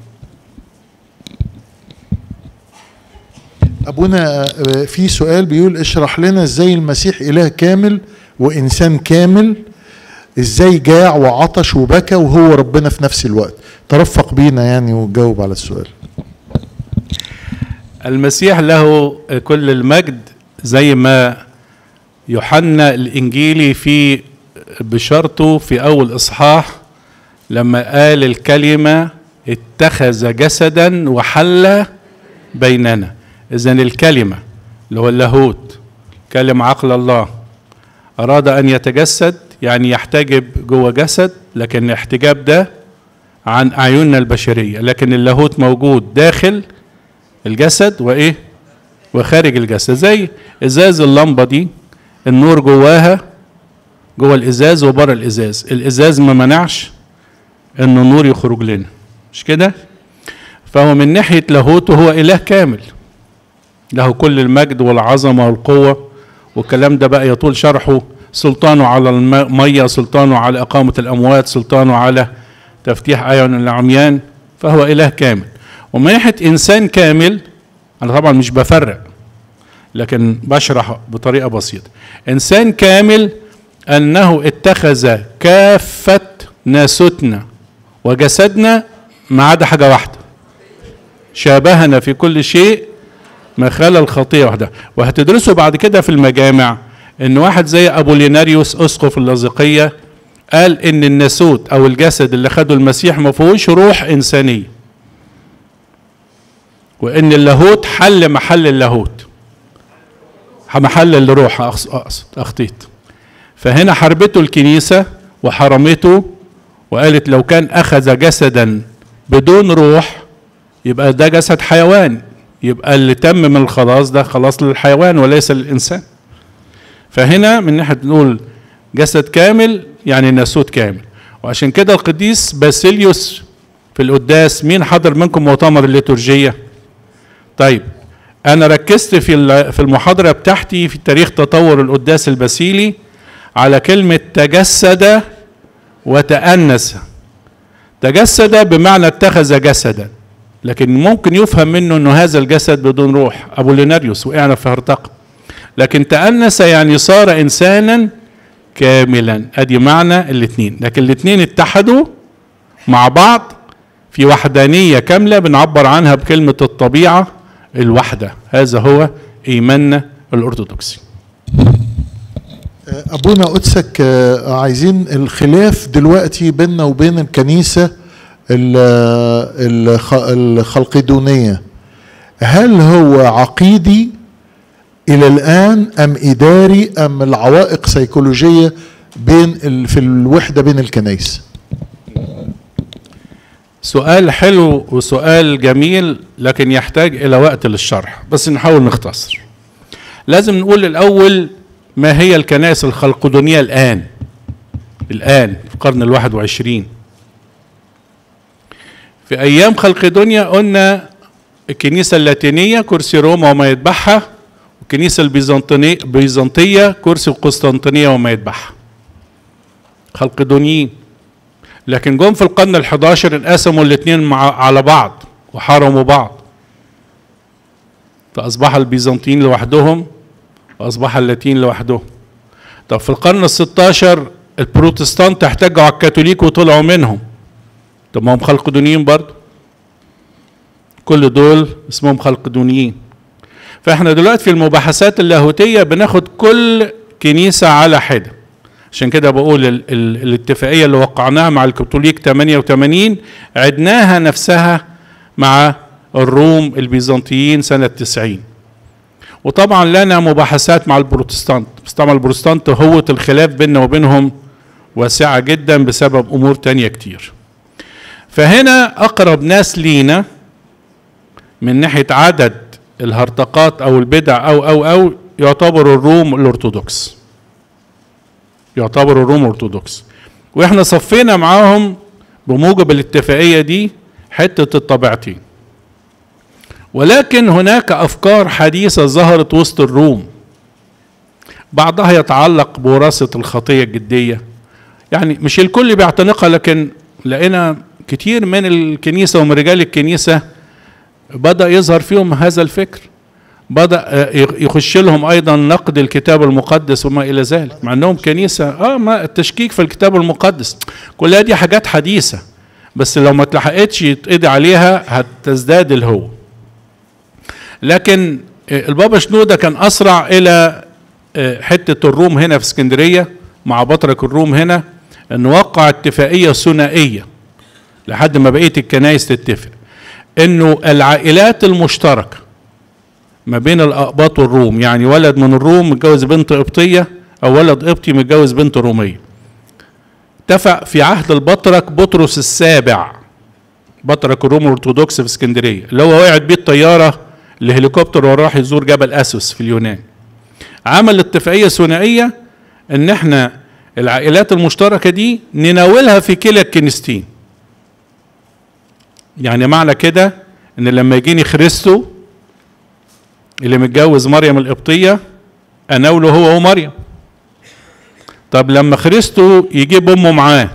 ابونا آه، في سؤال بيقول اشرح لنا ازاي المسيح اله كامل وانسان كامل ازاي جاع وعطش وبكى وهو ربنا في نفس الوقت ترفق بينا يعني وجاوب على السؤال المسيح له كل المجد زي ما يوحنا الانجيلي في بشارته في اول اصحاح لما قال الكلمة اتخذ جسدا وحل بيننا إذا الكلمة اللي هو اللاهوت كلمة عقل الله أراد أن يتجسد يعني يحتجب جوه جسد لكن الاحتجاب ده عن أعيننا البشرية لكن اللاهوت موجود داخل الجسد وإيه وخارج الجسد زي إزاز اللمبة دي النور جواها جوه الإزاز وبره الإزاز الإزاز ما منعش إن النور يخرج لنا مش كده فهو من ناحية لاهوته هو إله كامل له كل المجد والعظمة والقوة والكلام ده بقى يطول شرحه سلطانه على المية سلطانه على إقامة الأموات سلطانه على تفتيح أعين العميان فهو إله كامل ومن ناحية إنسان كامل أنا طبعا مش بفرق لكن بشرح بطريقة بسيطة إنسان كامل أنه اتخذ كافة ناسوتنا وجسدنا ما عدا حاجة واحدة شابهنا في كل شيء ما خلا الخطية وحدها وهتدرسوا بعد كده في المجامع ان واحد زي ابوليناريوس اسقف اللاذقية قال ان الناسوت او الجسد اللي خده المسيح ما فيهوش روح انسانية وان اللاهوت حل محل اللاهوت محل الروح اقصد اخطيت فهنا حربته الكنيسة وحرمته وقالت لو كان اخذ جسدا بدون روح يبقى ده جسد حيوان يبقى اللي تم من الخلاص ده خلاص للحيوان وليس للإنسان فهنا من ناحية نقول جسد كامل يعني ناسوت كامل وعشان كده القديس باسيليوس في القداس مين حضر منكم مؤتمر الليتورجية طيب أنا ركزت في في المحاضرة بتاعتي في تاريخ تطور القداس الباسيلي على كلمة تجسد وتأنس تجسد بمعنى اتخذ جسدا لكن ممكن يفهم منه انه هذا الجسد بدون روح ابو ليناريوس وقعنا في هرطقه لكن تأنس يعني صار انسانا كاملا ادي معنى الاثنين لكن الاثنين اتحدوا مع بعض في وحدانية كاملة بنعبر عنها بكلمة الطبيعة الوحدة هذا هو إيماننا الأرثوذكسي أبونا قدسك عايزين الخلاف دلوقتي بيننا وبين الكنيسة الخلقدونية هل هو عقيدي إلى الآن أم إداري أم العوائق سيكولوجية بين في الوحدة بين الكنائس سؤال حلو وسؤال جميل لكن يحتاج إلى وقت للشرح بس نحاول نختصر لازم نقول الأول ما هي الكنائس الخلقدونية الآن الآن في القرن الواحد وعشرين في ايام خلق دنيا قلنا الكنيسة اللاتينية كرسي روما وما يتبعها والكنيسة البيزنطية البيزنطية كرسي القسطنطينية وما يتبعها خلق دنيين لكن جم في القرن ال11 انقسموا الاثنين مع على بعض وحارموا بعض فأصبح البيزنطيين لوحدهم وأصبح اللاتين لوحدهم طب في القرن ال16 البروتستانت احتجوا على الكاثوليك وطلعوا منهم طب ما هم خلق دونيين برضه كل دول اسمهم خلق دونيين فاحنا دلوقتي في المباحثات اللاهوتية بناخد كل كنيسة على حدة عشان كده بقول ال ال الاتفاقية اللي وقعناها مع الكاثوليك 88 عدناها نفسها مع الروم البيزنطيين سنة 90 وطبعا لنا مباحثات مع البروتستانت بس طبعا البروتستانت هوة الخلاف بيننا وبينهم واسعة جدا بسبب أمور تانية كتير فهنا أقرب ناس لينا من ناحية عدد الهرطقات أو البدع أو أو أو يعتبر الروم الأرثوذكس يعتبر الروم الأرثوذكس وإحنا صفينا معاهم بموجب الاتفاقية دي حتة الطبيعتين ولكن هناك أفكار حديثة ظهرت وسط الروم بعضها يتعلق بوراثة الخطية الجدية يعني مش الكل بيعتنقها لكن لقينا كتير من الكنيسة ومن رجال الكنيسة بدأ يظهر فيهم هذا الفكر بدأ يخش لهم أيضا نقد الكتاب المقدس وما إلى ذلك مع أنهم كنيسة آه ما التشكيك في الكتاب المقدس كلها دي حاجات حديثة بس لو ما اتلحقتش يتقضي عليها هتزداد الهوة لكن البابا شنودة كان أسرع إلى حتة الروم هنا في اسكندرية مع بطرك الروم هنا أن وقع اتفاقية ثنائية لحد ما بقيه الكنائس تتفق انه العائلات المشتركه ما بين الاقباط والروم يعني ولد من الروم متجوز بنت قبطيه او ولد قبطي متجوز بنت روميه اتفق في عهد البطرك بطرس السابع بطرك الروم الارثوذكس في اسكندريه اللي هو وقعت بيه الطياره الهليكوبتر وراح يزور جبل اسوس في اليونان عمل اتفاقيه ثنائيه ان احنا العائلات المشتركه دي نناولها في كلا الكنيستين يعني معنى كده ان لما يجيني خريستو اللي متجوز مريم القبطيه اناوله هو ومريم طب لما خريستو يجيب امه معاه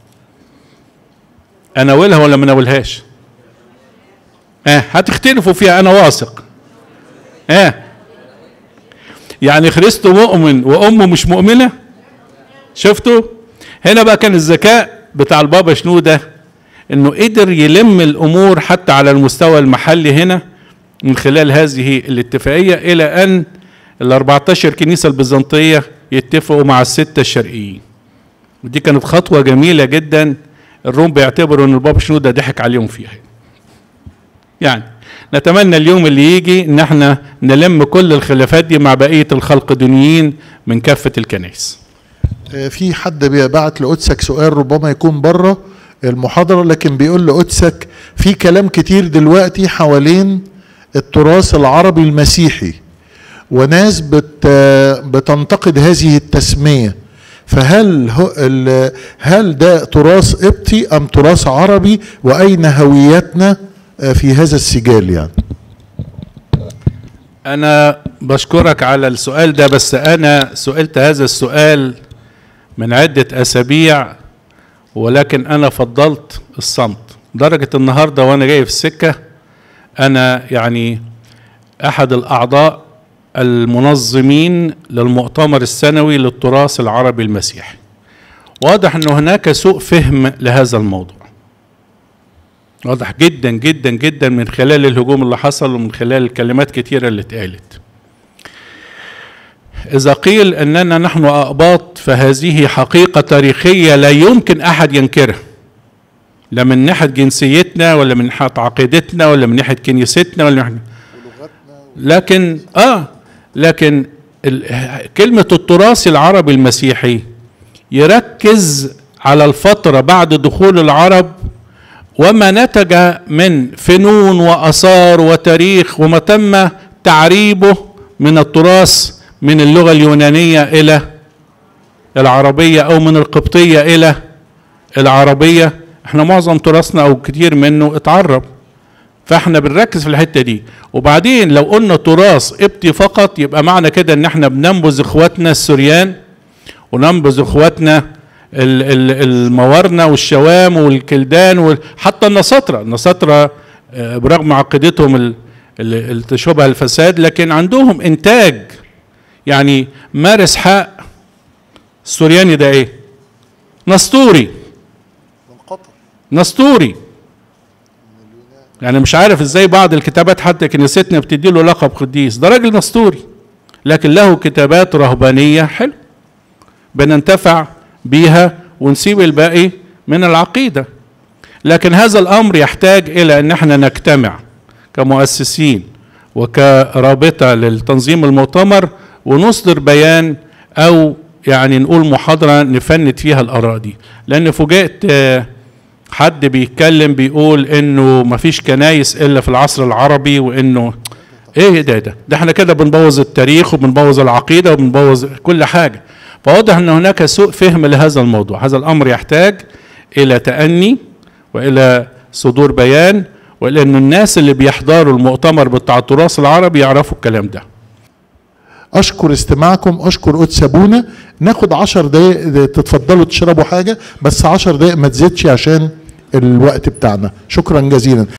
اناولها ولا ما اناولهاش اه هتختلفوا فيها انا واثق اه يعني خريستو مؤمن وامه مش مؤمنه شفتوا هنا بقى كان الذكاء بتاع البابا شنودة انه قدر يلم الامور حتى على المستوى المحلي هنا من خلال هذه الاتفاقية الى ان ال 14 كنيسة البيزنطية يتفقوا مع الستة الشرقيين ودي كانت خطوة جميلة جدا الروم بيعتبروا ان البابا شنودة ضحك عليهم فيها يعني نتمنى اليوم اللي يجي ان احنا نلم كل الخلافات دي مع بقية الخلق دنيين من كافة الكنائس آه، في حد بيبعت لقدسك سؤال ربما يكون بره المحاضرة لكن بيقول لقدسك في كلام كتير دلوقتي حوالين التراث العربي المسيحي وناس بت بتنتقد هذه التسمية فهل هو ال- هل ده تراث قبطي أم تراث عربي وأين هويتنا آه، في هذا السجال يعني أنا بشكرك على السؤال ده بس أنا سئلت هذا السؤال من عدة أسابيع ولكن أنا فضلت الصمت درجة النهاردة وأنا جاي في السكة أنا يعني أحد الأعضاء المنظمين للمؤتمر السنوي للتراث العربي المسيحي واضح أنه هناك سوء فهم لهذا الموضوع واضح جدا جدا جدا من خلال الهجوم اللي حصل ومن خلال الكلمات كتيرة اللي اتقالت إذا قيل أننا نحن أقباط فهذه حقيقة تاريخية لا يمكن أحد ينكرها لا من ناحية جنسيتنا ولا من ناحية عقيدتنا ولا من ناحية كنيستنا ولا من لكن آه لكن ال- كلمة التراث العربي المسيحي يركز على الفترة بعد دخول العرب وما نتج من فنون واثار وتاريخ وما تم تعريبه من التراث من اللغه اليونانيه الى العربيه او من القبطيه الى العربيه احنا معظم تراثنا او كتير منه اتعرب فاحنا بنركز في الحته دي وبعدين لو قلنا تراث قبطي فقط يبقى معنى كده ان احنا بننبذ اخواتنا السوريان وننبذ اخواتنا ال- ال- الموارنة والشوام والكلدان وحتى النصاترة النصاترة آه، برغم عقيدتهم ال- ال- اللي تشبه الفساد لكن عندهم انتاج يعني مارس حق السورياني ده ايه نسطوري نسطوري يعني مش عارف ازاي بعض الكتابات حتى كنيستنا بتدي له لقب قديس ده راجل نسطوري لكن له كتابات رهبانيه حلو بننتفع بيها ونسيب الباقي من العقيده لكن هذا الامر يحتاج الى ان احنا نجتمع كمؤسسين وكرابطه للتنظيم المؤتمر ونصدر بيان او يعني نقول محاضره نفند فيها الاراء دي لان فوجئت آه، حد بيتكلم بيقول انه مفيش كنايس الا في العصر العربي وانه ايه ده ده ده احنا كده بنبوظ التاريخ وبنبوظ العقيده وبنبوظ كل حاجه فواضح ان هناك سوء فهم لهذا الموضوع هذا الامر يحتاج الى تاني والى صدور بيان والى ان الناس اللي بيحضروا المؤتمر بتاع التراث العربي يعرفوا الكلام ده اشكر استماعكم اشكر قدس ابونا ناخد عشر دقايق تتفضلوا تشربوا حاجه بس عشر دقايق ما تزيدش عشان الوقت بتاعنا شكرا جزيلا